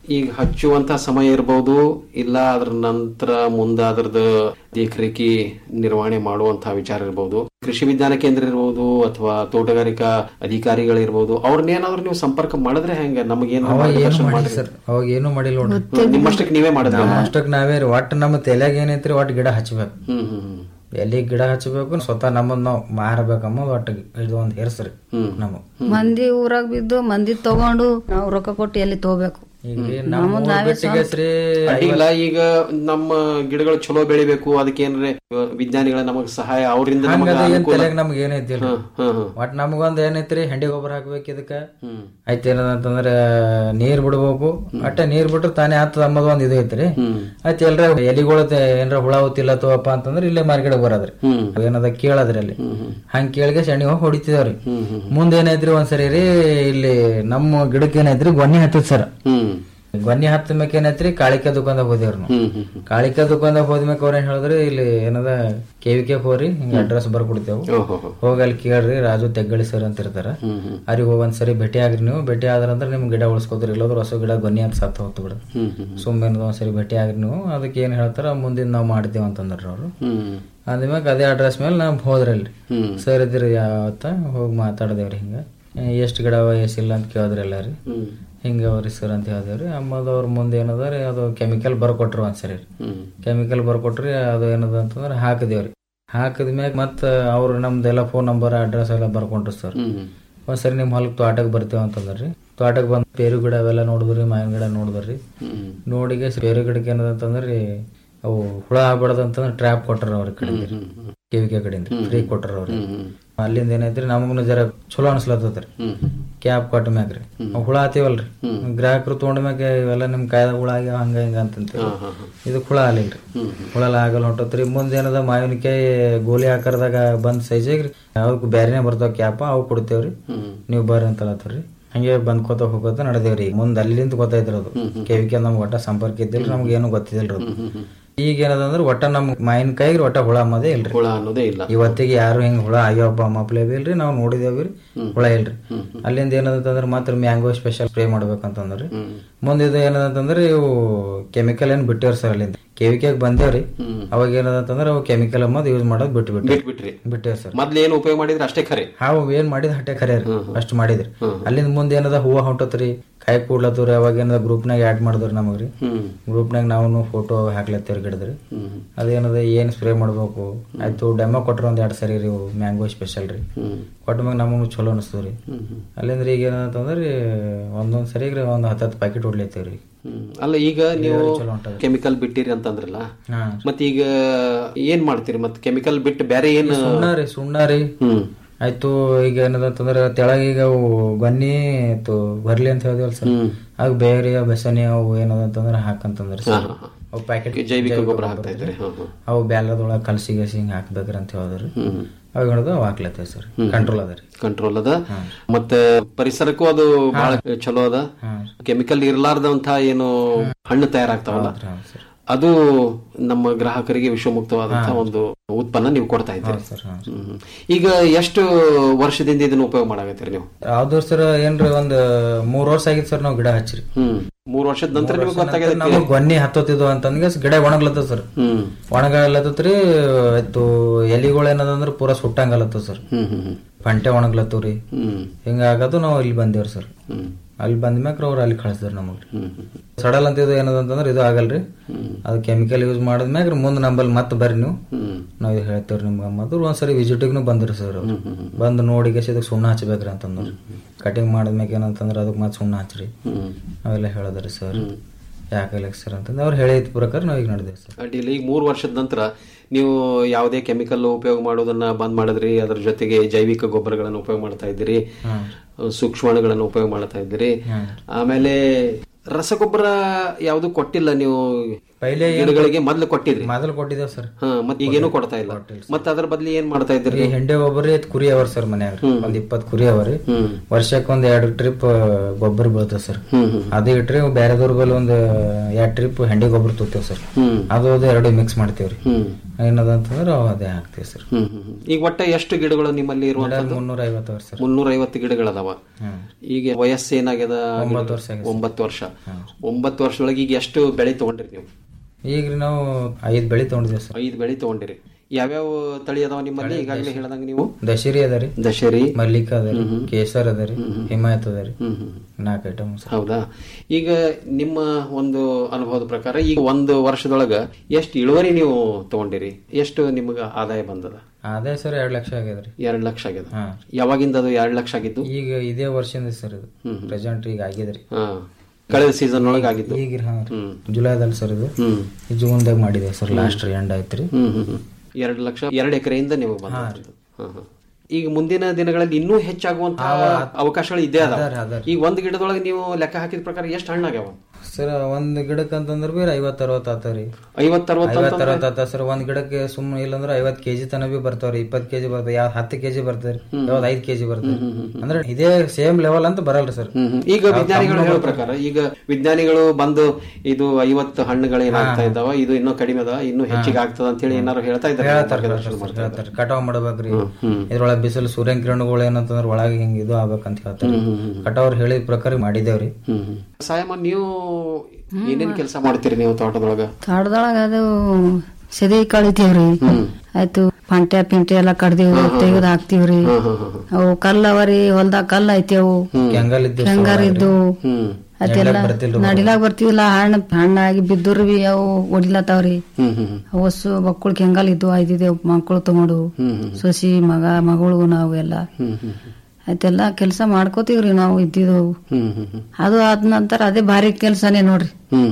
Speaker 2: ಈಗ ಹಚ್ಚುವಂತ ಸಮಯ ಇರಬಹುದು ಇಲ್ಲ ಅದ್ರ ನಂತರ ಮುಂದೆ ಅದ್ರದ್ದು ದೇಖರೇಖಿ ನಿರ್ವಹಣೆ ಮಾಡುವಂತಹ ವಿಚಾರ ಇರಬಹುದು ಕೃಷಿ ವಿಜ್ಞಾನ ಕೇಂದ್ರ ಇರಬಹುದು ಅಥವಾ ತೋಟಗಾರಿಕಾ ಅಧಿಕಾರಿಗಳಿರ್ಬೋದು ಅವ್ರನ್ನೇನಾದ್ರೂ ನೀವು ಸಂಪರ್ಕ ಮಾಡಿದ್ರೆ ಹೆಂಗ ನಮಗೇನು
Speaker 15: ಅವಾಗ ಏನು
Speaker 2: ಮಾರ್ಗದರ್ಶನ
Speaker 15: ಮಾಡಿ
Speaker 2: ಮಾಡ್ರಿ
Speaker 15: ಸರ್ ಅವಾಗ ಏನು ಮಾಡಿಲ್ಲ ನೋಡ್ರಿ
Speaker 2: ನಿಮ್ಮಷ್ಟಕ್ಕೆ ನೀವೇ ಮಾಡಿದ್ರಿ
Speaker 15: ನಮ್ಮ ಅಷ್ಟಕ್ಕೆ ನಾವೇ ರೀ ಒಟ್ಟು ನಮ್ಮ ತಲೆಯಾಗ ಏನೈತ್ರಿ ಒಟ್ಟು ಗಿಡ ಹಚ್ಬೇಕು
Speaker 2: ಹ್ಮ್ ಹ್ಮ್ ಹ್ಮ್
Speaker 15: ಎಲ್ಲಿ ಗಿಡ ಹಚ್ಚಬೇಕು ಸ್ವತಃ ನಮ್ಮದ್ ನಾವು ಮಾರಬೇಕಮ್ಮ ಒಟ್ಟು ಇದು ಒಂದು ಹೆರ್ಸ್ರಿ ನಮಗ್
Speaker 14: ಮಂದಿ ಊರಾಗ ಬಿದ್ದು ಮಂದಿ ತಗೊಂಡು ನಾವು ರೊಕ್ಕ ಕೊಟ್ಟು ಎಲ್ಲಿ ತಗೋಬೇಕು
Speaker 15: ಈಗ ರೀ ನಮ್ಮ
Speaker 14: ನಮ್ಮದ್
Speaker 15: ಊರ್
Speaker 14: ನಾವೇ
Speaker 15: ಬಿಟ್ಟಿಗೆ ಶ್ರೀ
Speaker 2: ಅಡ್ಡಿಲ್ಲ ಈಗ ನಮ್ಮ ಗಿಡಗಳು ಚಲೋ ಬೆಳಿಬೇಕು ಅದಕ್ಕೇನ್ರೆ ವಿಜ್ಞಾನಿಗಳ ನಮಗ್ ಸಹಾಯ ಅವರಿಂದ ನಮಗ
Speaker 15: ಹಂಗದ ಏನ್
Speaker 2: ಅನುಕೂಲ
Speaker 15: ತಲೆಯಾಗ ನಮ್ಗೆ ಏನೈತಿ
Speaker 2: ಹ್ಮ್, ಹ್ಮ್, ಹ್ಮ್.
Speaker 15: ಒಟ್ ನಮಗೊಂದ್ ಏನೈತ್ರಿ ಹೆಂಡಿ ಗೊಬ್ಬರ ಹಾಕ್ಬೇಕು ಇದಕ್ಕ ಆಯ್ತು ಏನದಂತಂದ್ರ ನೀರ್ ಬಿಡ್ಬೇಕು ಅಟ್ಟ ನೀರ್ ಬಿಟ್ರೆ ತಾನೇ ಆತದ ಅಂಬದ್ ಒಂದ್ ಇದು ಐತ್ರಿ ಆಯ್ತು ಎಲ್ರ ಎಲಿಗಳು ಏನ್ರ ಹುಳ ಹೊತ್ತಿಲ್ಲ ತೋಪ ಅಂತಂದ್ರ ಇಲ್ಲೇ ಮಾರ್ಕೆಟ್ ಬರೋದ್ರಿ ಏನದ ಕೇಳದ್ರಿ ಅಲ್ಲಿ ಹಂಗ ಕೇಳಿಗೆ ಸೆಣಿ ಹೋಗಿ ಹೊಡಿತಿದಾವ್ರಿ ಮುಂದ್ ಏನೈತ್ರಿ ಒಂದ್ಸರಿ ರೀ ಇಲ್ಲಿ ನಮ್ಮ ಗಿಡಕ್ಕೆ ಏನೈತ್ರಿ ಗೊನ್ನಿ ಹತ್ತದ ಸರ್ ಗೊನ್ನಿ ಹತ್ತ ಮ್ಯಾಕ ಏನೈತ್ರಿ ಕಾಳಿಕಾ ದುಕಾನ್ದಾಗ ಹೋದೇವ್ರಿ ನಾವು ಕಾಳಿಕಾ ದುಕಾನ್ದಾಗ ಹೋದ್ಮ್ಯಾಕ ಅವ್ರ ಏನ್ ಹೇಳಿದ್ರಿ ಇಲ್ಲಿ ಏನದ ಕೆವಿಕೆ ಹೋರಿ ಹಿಂಗ ಅಡ್ರೆಸ್ ಬರ್ಕೊಡ್ತೇವು ಹೋಗಿ ಅಲ್ಲಿ ಕೇಳ್ರಿ ರಾಜು ತೆಗ್ಗಳಿ ಸರ್ ಅಂತ ಇರ್ತಾರ ಅವ್ರಿಗೆ ಹೋಗಿ ಒಂದ್ಸರಿ ಭೇಟಿ ಆಗ್ರಿ ನೀವು ಭೇಟಿ ಆದ್ರಂದ್ರ ನಿಮ್ ಗಿಡ ಉಳಿಸ್ಕೋದ್ರಿ ಇಲ್ಲೋದ್ರ ಹೊಸ ಗಿಡ ಗೊನ್ನಿ ಅಂತ ಸತ್ತ ಹೋಗ್ತು ಬಿಡ ಸುಮ್ಮನೆ ಒಂದ್ಸರಿ ಭೇಟಿ ಆಗ್ರಿ ನೀವು ಅದಕ್ಕೆ ಏನ್ ಹೇಳ್ತಾರ ಮುಂದಿನ ನಾವು ಮಾಡ್ತೇವೆ ಅಂತಂದ್ರಿ ಅವ್ರು ಅಂದ್ಮ್ಯಾಗ ಅದೇ ಅಡ್ರೆಸ್ ಮೇಲೆ ನಾವು ಹೋದ್ರಲ್ರಿ ಸರ್ ಇದ್ರಿ ಯಾವತ್ತ ಹೋಗಿ ಮಾತಾಡ್ದೇವ್ರಿ ಹಿಂಗ ಎಷ್ಟು ಗಿಡ ಅವ ಎಷ್ಟ್ ಇಲ್ಲ ಅಂತ ಕೇಳಿದ್ರಿ ಎಲ್ಲ ರೀ ಹಿಂಗ ಅವ್ರಿ ಸರ್ ಅಂತ ಹೇಳಿದೇವ್ರಿ ಆಮೇಲೆ ಅವ್ರ ಮುಂದೆ ಏನದ ರೀ ಅದು ಕೆಮಿಕಲ್ ಬರ್ಕೊಟ್ರು ಒಂದ್ಸರಿ ಕೆಮಿಕಲ್ ಬರ್ಕೊಟ್ರಿ ಅದು ಏನದ ಅಂತಂದ್ರೆ ಹಾಕಿದೇವ್ರಿ ಹಾಕಿದ ಮ್ಯಾಗ ಮತ್ತ ಅವ್ರು ನಮ್ದೆಲ್ಲ ಫೋನ್ ನಂಬರ್ ಅಡ್ರೆಸ್ ಎಲ್ಲ ಬರ್ಕೊಂಡ್ರು ಸರ್ ಒಂದ್ಸರಿ ನಿಮ್ ಹೊಲಕ್ ತೋಟಕ್ ಬರ್ತೇವ ಅಂತಂದ್ರಿ ತೋಟಕ್ ಬಂದ್ ಪೇರು ಗಿಡ ಅವೆಲ್ಲ ನೋಡಿದ್ರಿ ಮಾವಿನ ಗಿಡ ನೋಡಿದ್ರಿ ನೋಡಿಗೆ ಪೇರು ಗಿಡಕ್ಕೆ ಏನದ ಅಂತಂದ್ರಿ ಅವು ಹುಳ ಆಗ್ಬಾರ್ದು ಅಂತಂದ್ರೆ ಟ್ರ್ಯಾಪ್ ಕೊಟ್ರ ಅವ್ರ ಕಡೆಯಿಂದ ಕೆವಿಕೆ ಕಡೆಯಿಂದ ಫ್ರೀ ಕೊಟ್ರ ಅವ್ರಿ ಅಲ್ಲಿಂದ ಏನೈತ್ರಿ ನಮಗೂ ಜರ ಚಲೋ ಅನ್ಸ್ಲತ್ತದ್ರಿ ಕ್ಯಾಪ್ ಕೊಟ್ಟ ಮ್ಯಾಗ್ರಿ ಅವ್ ಹುಳ ಆತೀವಲ್ರಿ ಗ್ರಾಹಕರು ತೊಗೊಂಡ ಮ್ಯಾಗ ಇವೆಲ್ಲ ನಿಮ್ ಕಾಯ್ದಾಗ ಹುಳ ಆಗ್ಯಾವ ಹಂಗ ಹಿಂಗ ಅಂತಂತೀವಿ ಇದು ಹುಳ ಆಲಿಲ್ರಿ ಹುಳ ಆಗಲ್ಲ ಹೊಂಟತ್ರಿ ಮುಂದೆ ಏನದ ಮಾವಿನಕಾಯಿ ಗೋಲಿ ಆಕಾರದಾಗ ಬಂದ್ ಸೈಜಿಗ್ರಿ ಅವಕ್ಕೆ ಬ್ಯಾರೆನೆ ಬರ್ತಾವ ಕ್ಯಾಪ ಅವು ಕೊಡ್ತೇವ್ರಿ ನೀವು ಬರ್ರಿ ಅಂತ ಹೇಳತ್ತೀರಿ ಹಂಗೆ ಬಂದ್ಕೋತ ಹೋಗೋತ ನಡೆದೇವ್ರಿ ಮುಂದ್ ಅಲ್ಲಿಂದ ಗೊತ್ತೈತ್ರಿ ಅದು ಕೆವಿಕೆ ನಮ್ಗೆ ಒಟ್ಟ ಸಂಪರ್ಕ ಇದ್ದಿಲ್ರಿ ನಮ್ಗೆ ಏನು ಗೊತ್ತಿದಿಲ್ರಿ ಅದು ಈಗ ಏನದಂದ್ರ ಒಟ್ಟ ನಮ್ ಮಾವಿನಕಾಯಿಗೆ ಒಟ್ಟ ಹುಳ ಅನ್ನೋದೇ ಇಲ್ರಿ
Speaker 2: ಹುಳ ಅನ್ನೋದೇ ಇಲ್ಲ
Speaker 15: ಇವತ್ತಿಗೆ ಯಾರು ಹಿಂಗ್ ಹುಳ ಆಗ್ಯಾವಪ್ಪ ಮಪ್ಲೆ ಇಲ್ರಿ ನಾವು ನೋಡಿದೇವ್ರಿ ಹುಳ ಇಲ್ರಿ ಅಲ್ಲಿಂದ ಏನದಂತಂದ್ರ ಮಾತ್ರ ಮ್ಯಾಂಗೋ ಸ್ಪೆಷಲ್ ಸ್ಪ್ರೇ ಮಾಡ್ಬೇಕಂತಂದ್ರಿ ಮುಂದೆ ಇದು ಏನದಂತಂದ್ರ ಇವು ಕೆಮಿಕಲ್ ಏನ್ ಬಿಟ್ಟೇವ್ರಿ ಸರ್ ಅಲ್ಲಿಂದ ಕೆವಿಕೆಗ್ ಬಂದೇವ್ರಿ ಅವಾಗ ಏನದಂತಂದ್ರ ಅವು ಕೆಮಿಕಲ್ ಅನ್ನೋದು ಯೂಸ್ ಮಾಡೋದು ಬಿಟ್ಟು ಬಿಟ್ಟು
Speaker 2: ಬಿಟ್ಬಿಟ್ರಿ
Speaker 15: ಬಿಟ್ಟೇವ್ ಸರ್
Speaker 2: ಮೊದ್ಲು ಏನು ಉಪಯೋಗ ಮಾಡಿದ್ರೆ ಅಷ್ಟೇ ಖರೆ
Speaker 15: ಹಾವು ಏನ್ ಮಾಡಿದ್ ಹಟ್ಟೆ ಖರೆ ರೀ ಅಷ್ಟ್ ಮಾಡಿದ್ರಿ ಅಲ್ಲಿಂದ ಮುಂದೆ ಏನದ ಹೂವ ಹೊಂಟತ್ರಿ ಕಾಯಿ ಕೂಡ್ಲತ್ತವ್ರಿ ಅವಾಗ ಏನದ ಗ್ರೂಪ್ನಾಗ ಆಡ್ ಮಾಡಿದ್ರಿ ನಮಗ್ರಿ ಗ್ರೂಪ್ನಾಗ ನಾವು ಫೋಟೋ ಹಾಕ್ಲತ್ತೇವ್ರಿ ಗಿಡದ್ರಿ ಅದೇನದ ಏನ್ ಸ್ಪ್ರೇ ಮಾಡ್ಬೇಕು ಆಯ್ತು ಡೆಮೋ ಕೊಟ್ರ ಒಂದ್ ಎರಡ್ ಸರಿ ರೀ ಮ್ಯಾಂಗೋ ಸ್ಪೆಷಲ್ ರೀ ಕೊಟ್ಟ ಮ್ಯಾಗ ನಮಗೂ ಚಲೋ ಅನಿಸ್ತವ್ರಿ ಅಲ್ಲಿಂದ್ರ ಈಗ ಏನಂತಂದ್ರಿ ಒಂದೊಂದ್ ಸರಿ ಒಂದ್ ಹತ್ತತ್ತು ಪ್ಯಾಕೆಟ್ ಹೊಡ್ಲತ್ತೇವ್ರಿ
Speaker 2: ಹ್ಮ್. ಅಲ್ಲ ಈಗ ನೀವು
Speaker 15: ಚಲೋ ಹೊಂಟದ.
Speaker 2: ಕೆಮಿಕಲ್ ಬಿಟ್ಟಿರಿ ಅಂತಂದ್ರಲ್ಲ
Speaker 15: ಹಾ.
Speaker 2: ಮತ್ ಈಗ ಏನ್ ಮಾಡ್ತೀರಿ ಮತ್ ಕೆಮಿಕಲ್ ಬಿಟ್ಟು ಬೇರೆ ಏನ್
Speaker 15: ಸುಣ್ಣ ರೀ ಸುಣ್ಣ ರೀ ಆಯ್ತು ಈಗ ಏನದಂತಂದ್ರ ತೆಳಗ ಈಗ ಅವು ಗೊನ್ನಿ ಆಯ್ತು ಬರ್ಲಿ ಅಂತ ಹೇಳಿದ್ವಲ್ಲ ಸರ್ ಆಗ ಬೇರೆ ಬೆಸನಿ ಅವು ಏನದಂತಂದ್ರ ಹಾಕಂತಂದ್ರ ಸರ್ ಅವು ಪ್ಯಾಕೆಟ್
Speaker 2: ಜೈವಿಕ ಗೊಬ್ಬರ ಹಾಕ್ತಾ ಇದ್ರಿ ಹಾ, ಹಾ.
Speaker 15: ಅವು ಬ್ಯಾಲದೊಳಗ ಕಲ್ಸಿ ಗಸಿ ಹಿಂಗ ಹಾಕ್ಬೇಕ್ರಿ ಅಂತ ಹೇಳಿದ್ರಿ ಅವಾಗ ಹಿಡಿದು ಅವು ಹಾಕ್ಲತ್ತೇವ್ ಸರ್ ಕಂಟ್ರೋಲ್ ಅದ ರೀ
Speaker 2: ಕಂಟ್ರೋಲ್ ಅದ ಮತ್ತೆ ಪರಿಸರಕ್ಕೂ ಅದು ಬಹಳ ಚಲೋ ಅದ ಕೆಮಿಕಲ್ ಇರ್ಲಾರ್ದಂತ ಏನು ಹಣ್ಣು ತಯಾರಾಗ್ತಾವಲ್ಲ ಅದು ನಮ್ಮ ಗ್ರಾಹಕರಿಗೆ ವಿಶ್ವಮುಕ್ತವಾದಂತಹ ಒಂದು ಉತ್ಪನ್ನ ನೀವು ಕೊಡ್ತಾ ಇದ್ದೀರಿ ಹ್ಮ್. ಈಗ ಎಷ್ಟು ವರ್ಷದಿಂದ ಇದನ್ನ ಉಪಯೋಗ ಮಾಡಾಕತ್ತೀರಿ ನೀವು
Speaker 15: ಯಾವ್ದು ಸರ್ ಏನ್ರಿ ಒಂದ್ ಮೂರ್ ವರ್ಷ ಆಗಿತ್ತು ಸರ್ ನಾವು ಗಿಡ ಹಚ್ಚಿರಿ
Speaker 2: ಹ್ಮ್ ಮೂರ್ ವರ್ಷದ ನಂತರ ನಿಮ್ಗೆ ಗೊತ್ತಾಗಿದೆ
Speaker 15: ನಮಗ್ ಗೊನ್ನಿ ಹತ್ತೋತಿದ್ವು ಅಂತಂದ್ರೆ ಗಿಡ ಒಣಗ್ಲತ್ತದ ಸರ್ ಒಣಗಲತ್ತತ್ರಿ ಆಯ್ತು ಎಲಿಗಳು ಏನದಂದ್ರ ಪೂರಾ ಸುಟ್ಟಂಗಲತ್ತದ ಸರ್ ಪಂಟೆ ಒಣಗ್ಲತ್ತವ್ರಿ ಹಿಂಗ ಆಗದು ನಾವು ಇಲ್ಲಿ ಬಂದೇವ್ರಿ ಸರ್ ಅಲ್ಲಿ ಬಂದ ಮ್ಯಾಕ್ರ ಅವ್ರು ಅಲ್ಲಿ ಕಳಿಸಿದ್ರು ನಮಗ್ ಸಡಲ್ ಅಂತ ಇದು ಏನದಂತಂದ್ರ ಇದು ಆಗಲ್ರಿ ಅದು ಕೆಮಿಕಲ್ ಯೂಸ್ ಮಾಡಿದ್ಮ್ಯಾಗ ಮುಂದ್ ನಂಬಲ್ಲಿ ಮತ್ತೆ ಬರ್ರಿ ನೀವು ನಾವ್ ಇದು ಹೇಳ್ತೇವ್ರಿ ನಿಮ್ಗೆ ಮತ್ತವ್ರು ಒಂದ್ಸರಿ ವಿಸಿಟಿಗ್ನು ಬಂದ್ರಿ ಸರ್ ಅವ್ರು ಬಂದು ನೋಡಿ ಇದಕ್ಕೆ ಸುಣ್ಣ ಹಚ್ಬೇಕ್ರಿ ಅಂತಂದ್ರು ಕಟಿಂಗ್ ಮಾಡಿದ್ಮ್ಯಾಗ ಏನಂತಂದ್ರ ಅದಕ್ಕೆ ಮತ್ತೆ ಸುಣ್ಣ ಹಚ್ರಿ ಅವೆಲ್ಲ ಹೇಳಿದ್ರಿ ಸರ್ ಯಾಕಲ್ಲ ಸರ್ ಅಂತಂದ್ರೆ ಅವ್ರು ಹೇಳಿದ ಪ್ರಕಾರ ನಾವ್ ಈಗ ನಡೆದೇವ್ ಸರ್
Speaker 2: ಅಡ್ಡಿಲ್ಲ ಈಗ ಮೂರು ವರ್ಷದ ನಂತರ ನೀವು ಯಾವುದೇ ಕೆಮಿಕಲ್ ಉಪಯೋಗ ಮಾಡೋದನ್ನ ಬಂದ್ ಮಾಡಿದ್ರಿ ಅದ್ರ ಜೊತೆಗೆ ಜೈವಿಕ ಗೊಬ್ಬರಗಳನ್ನು ಉಪಯೋಗ ಮಾಡ್ತಾ ಇದ್ದೀರಿ ಸೂಕ್ಷ್ಮಾಣುಗಳನ್ನು ಉಪಯೋಗ ಮಾಡ್ತಾ ಇದ್ದೀರಿ ಆಮೇಲೆ ರಸಗೊಬ್ಬರ ಯಾವುದು ಕೊಟ್ಟಿಲ್ಲ ನೀವು
Speaker 15: ಪೈಲೆ ಏನ್
Speaker 2: ಗಿಡಗಳಿಗೆ ಮೊದ್ಲು ಕೊಟ್ಟಿದ್ರಿ
Speaker 15: ಮೊದಲು ಕೊಟ್ಟಿದ್ದೇವ್ ಸರ್
Speaker 2: ಹಾ ಮತ್ತೆ ಈಗೇನು ಕೊಡ್ತಾ ಇಲ್ಲ ಮತ್ತೆ ಅದ್ರ ಬದ್ಲಿ ಏನ್ ಮಾಡ್ತಾ ಇದ್ರಿ
Speaker 15: ಈ ಹೆಂಡೆ ಗೊಬ್ಬರ ಐತ್ ಕುರಿ ಅವರ್ ಸರ್ ಮನ್ಯಾಗ ಒಂದ್ ಇಪ್ಪತ್ ಕುರಿ ಅವರಿ ವರ್ಷಕ್ಕೆ ಒಂದ್ ಎರಡ್ ಟ್ರಿಪ್ ಗೊಬ್ಬರ ಬೀಳ್ತದ ಸರ್ ಅದೇ ಇಟ್ರಿ ಬೇರೆದವ್ರ ಬಲ್ಲಿ ಒಂದ್ ಎರಡ್ ಟ್ರಿಪ್ ಹೆಂಡಿ ಗೊಬ್ಬರ ತೂತೇವ್ ಸರ್ ಅದು ಅದು ಎರಡು ಮಿಕ್ಸ್ ಮಾಡ್ತೇವ್ರಿ ಏನದಂತಂದ್ರೆ ಅವು ಅದೇ ಹಾಕ್ತೀವಿ ಸರ್
Speaker 2: ಹ್ಮ್ ಹ್ಮ್ ಹ್ಮ್. ಈಗ ಒಟ್ಟ ಎಷ್ಟು ಗಿಡಗಳು ನಿಮ್ಮಲ್ಲಿ ಇರುವಂತದ್ದು
Speaker 15: ಮುನ್ನೂರ ಐವತ್ತು ವರ್ಷ ಸರ್
Speaker 2: ಮುನ್ನೂರ ಐವತ್ತು ಗಿಡಗಳದಾವ
Speaker 15: ಹ್ಮ್.
Speaker 2: ಈಗ ವಯಸ್ಸು ಏನಾಗ್ಯದ
Speaker 15: ಒಂಬತ್ತು ವರ್ಷ ಆಗಿದೆ
Speaker 2: ಒಂಬತ್ತು ವರ್ಷ ಒಂಬತ್ತು ವರ್ಷದೊಳಗೆ ಈಗ ಎಷ್ಟು ಬೆಳೆ ತಗೊಂಡ್ರಿ ನೀವು
Speaker 15: ಈಗ ರೀ ನಾವು ಐದು ಬೆಳಿ ತೊಗೊಂಡಿದ್ದೀವಿ ಸರ್
Speaker 2: ಐದು ಬೆಳೆ ತಗೊಂಡಿರಿ ಯಾವ್ಯಾವ ತಳಿ ಅದಾವ ನಿಮ್ಮಲ್ಲಿ ಈಗಾಗಲೇ ಹೇಳ್ದಂಗ ನೀವು
Speaker 15: ದಶೇರಿ ಅದ ರೀ
Speaker 2: ದಶೇರಿ
Speaker 15: ಮಲ್ಲಿಕ ಅದ ರೀ ಕೇಸರ್ ಅದ ರೀ ಹಿಮಾಯತ್ ಅದ ರೀ
Speaker 2: ಹ್ಮ್ ಹ್ಮ್
Speaker 15: ನಾಲ್ಕು ಐಟಮ್ ಸರ್
Speaker 2: ಹೌದಾ ಈಗ ನಿಮ್ಮ ಒಂದು ಅನುಭವದ ಪ್ರಕಾರ ಈಗ ಒಂದು ವರ್ಷದೊಳಗ ಎಷ್ಟು ಇಳುವರಿ ನೀವು ತಗೊಂಡಿರಿ ಎಷ್ಟು ನಿಮಗ ಆದಾಯ ಬಂದದ
Speaker 15: ಅದೇ ಸರ್ ಎರಡ್ ಲಕ್ಷ ಆಗ್ಯದ ರೀ
Speaker 2: ಎರಡ್ ಲಕ್ಷ ಆಗ್ಯದ
Speaker 15: ಹಾ.
Speaker 2: ಯಾವಾಗಿಂದ ಅದು ಎರಡ್ ಲಕ್ಷ ಆಗಿದ್ದು
Speaker 15: ಈಗ ಇದೇ ವರ್ಷದಿಂದ ಸರ್ ಇದು ಪ್ರೆಸೆಂಟ್ ಈಗ ಆಗಿದ್ರಿ
Speaker 2: ಹಾ ಕಳೆದ ಸೀಸನ್ ಒಳಗೆ ಆಗಿದ್ದು
Speaker 15: ಈಗ ರೀ, ಹಾ ರೀ. ಜುಲೈದಲ್ಲಿ ಸರ್ ಇದು ಈ ಜೂನ್ದಾಗ ಮಾಡಿದೆ ಸರ್ ಲಾಸ್ಟ್ ಎಂಡ್ ಆಯ್ತು ರೀ
Speaker 2: ಹ್ಮ್ ಹ್ಮ್ ಹ್ಮ್ ಎರಡು ಲಕ್ಷ ಎರಡು ಎಕರೆಯಿಂದ ನಿಮಗೆ ಬಂದ ಈಗ ಮುಂದಿನ ದಿನಗಳಲ್ಲಿ ಇನ್ನೂ ಹೆಚ್ಚಾಗುವಂತಹ ಅವಕಾಶಗಳು ಇದೆ ಅದಾವ
Speaker 15: ಅದಾರ, ಅದಾರ.
Speaker 2: ಈಗ ಒಂದ್ ಗಿಡದೊಳಗೆ ನೀವು ಲೆಕ್ಕ ಹಾಕಿದ ಪ್ರಕಾರ ಎಷ್ಟು ಹಣ್ಣಾಗ್ಯಾವ
Speaker 15: ಸರ್ ಒಂದ್ ಗಿಡಕ್ಕೆ ಅಂತಂದ್ರ ಬಿ ಐವತ್ ಅರವತ್ ಆತಾವ್ರಿ
Speaker 2: ಐವತ್ ಅರವತ್
Speaker 15: ಐವತ್
Speaker 2: ಅಂತಂದ್ರೆ?
Speaker 15: ಅರವತ್ ಆತ ಸರ್ ಒಂದ್ ಗಿಡಕ್ಕೆ ಸುಮ್ಮನೆ ಇಲ್ಲಂದ್ರ ಐವತ್ ಕೆಜಿ ತನ ಬಿ ಬರ್ತಾವ್ರಿ ಇಪ್ಪತ್ ಕೆಜಿ ಬರ್ತಾವ ಯಾವ್ ಹತ್ತು ಕೆಜಿ ಬರ್ತದ್ರಿ ಯಾವ್ದು ಐದ್ ಕೆಜಿ ಬರ್ತದ್ರಿ ಅಂದ್ರೆ ಇದೇ ಸೇಮ್ ಲೆವೆಲ್ ಅಂತ ಬರಲ್ರಿ ಸರ್
Speaker 2: ಹ್ಮ್ ಹ್ಮ್. ಈಗ ವಿಜ್ಞಾನಿಗಳು ಹೇಳೋ ಪ್ರಕಾರ ಈಗ ವಿಜ್ಞಾನಿಗಳು ಬಂದು ಇದು ಐವತ್ತು ಹಣ್ಣುಗಳು ಏನಾಗ್ತಾ ಇದಾವ ಇದು ಇನ್ನೂ ಕಡಿಮೆ ಅದ ಇನ್ನೂ ಹೆಚ್ಚಿಗೆ ಆಗ್ತದ ಅಂತ ಹೇಳಿ ಏನಾರು ಹೇಳ್ತಾ ಇದ್ದಾರೆ ಮಾರ್ಗದರ್ಶನ ಮಾಡ್ತಾ ಇದ್ದಾರೆ.
Speaker 15: ಹೇಳ್ತಾರೆ ಕಟಾವ್ ಮಾಡ್ಬೇಕ್ರಿ ಇದ್ರೊಳಗ ಬಿಸಿಲು ಸೂರ್ಯನ ಕಿರಣಗಳು ಏನಂತಂದ್ರ ಒಳಗೆ ಹಿಂಗ್ ಇದು ಆಗ್ಬೇಕಂತ ಹೇಳ್ತಾರೆ ಕಟಾವ್ ಹೇಳಿದ ಪ್ರಕಾರ ಮಾಡಿದೇವ್ರಿ
Speaker 2: ಸಾಯಮ್ಮ ನೀವು ಏನೇನ್ ಕೆಲಸ ಮಾಡ್ತೀರಿ ನೀವು ತೋಟದೊಳಗ
Speaker 14: ತೋಟದೊಳಗ ಅದು ಸದಿ ಕಳಿತೀವ್ರಿ ಆಯ್ತು ಪಂಟ್ಯ ಪಿಂಟ್ಯ ಎಲ್ಲ ಕಡ್ದೀವಿ ತೆಗೆದು ಹಾಕ್ತಿವ್ರಿ ಅವು ಕಲ್ಲ ಅವರಿ ಹೊಲ್ದಾಗ ಕಲ್ಲ ಐತಿ ಅವು
Speaker 15: ಕೆಂಗಲ್ ಇದ್ದು
Speaker 14: ಹೆಂಗಾರ ಇದ್ದು ಅದೆಲ್ಲ
Speaker 15: ನಡಿಲಾಕ್ ಬರ್ತಿಲ್ರಿ
Speaker 14: ನಡಿಲಾಕ್ ಬರ್ತಿವಿಲ್ಲ ಹಣ್ಣು ಹಣ್ಣಾಗಿ ಬಿದ್ದರು ಬಿ ಅವು ಒಡಿಲತ್ತಾವ್ರಿ ಹೊಸು ಮಕ್ಕಳು ಕೆಂಗಲ್ ಇದ್ದು ಐದಿದ್ದೇವು ಮಕ್ಕಳು ತಗೊಂಡು ಸೊಸಿ ಮಗ ಮಗಳು ನಾವು ಎಲ್ಲ ಆಯ್ತೆಲ್ಲ ಕೆಲಸ ಮಾಡ್ಕೋತೀವ್ರಿ ನಾವು ಇದ್ದಿದ್ದು ಅದು ಆದ ನಂತರ ಅದೇ ಭಾರಿ ಕೆಲ್ಸನೇ ನೋಡ್ರಿ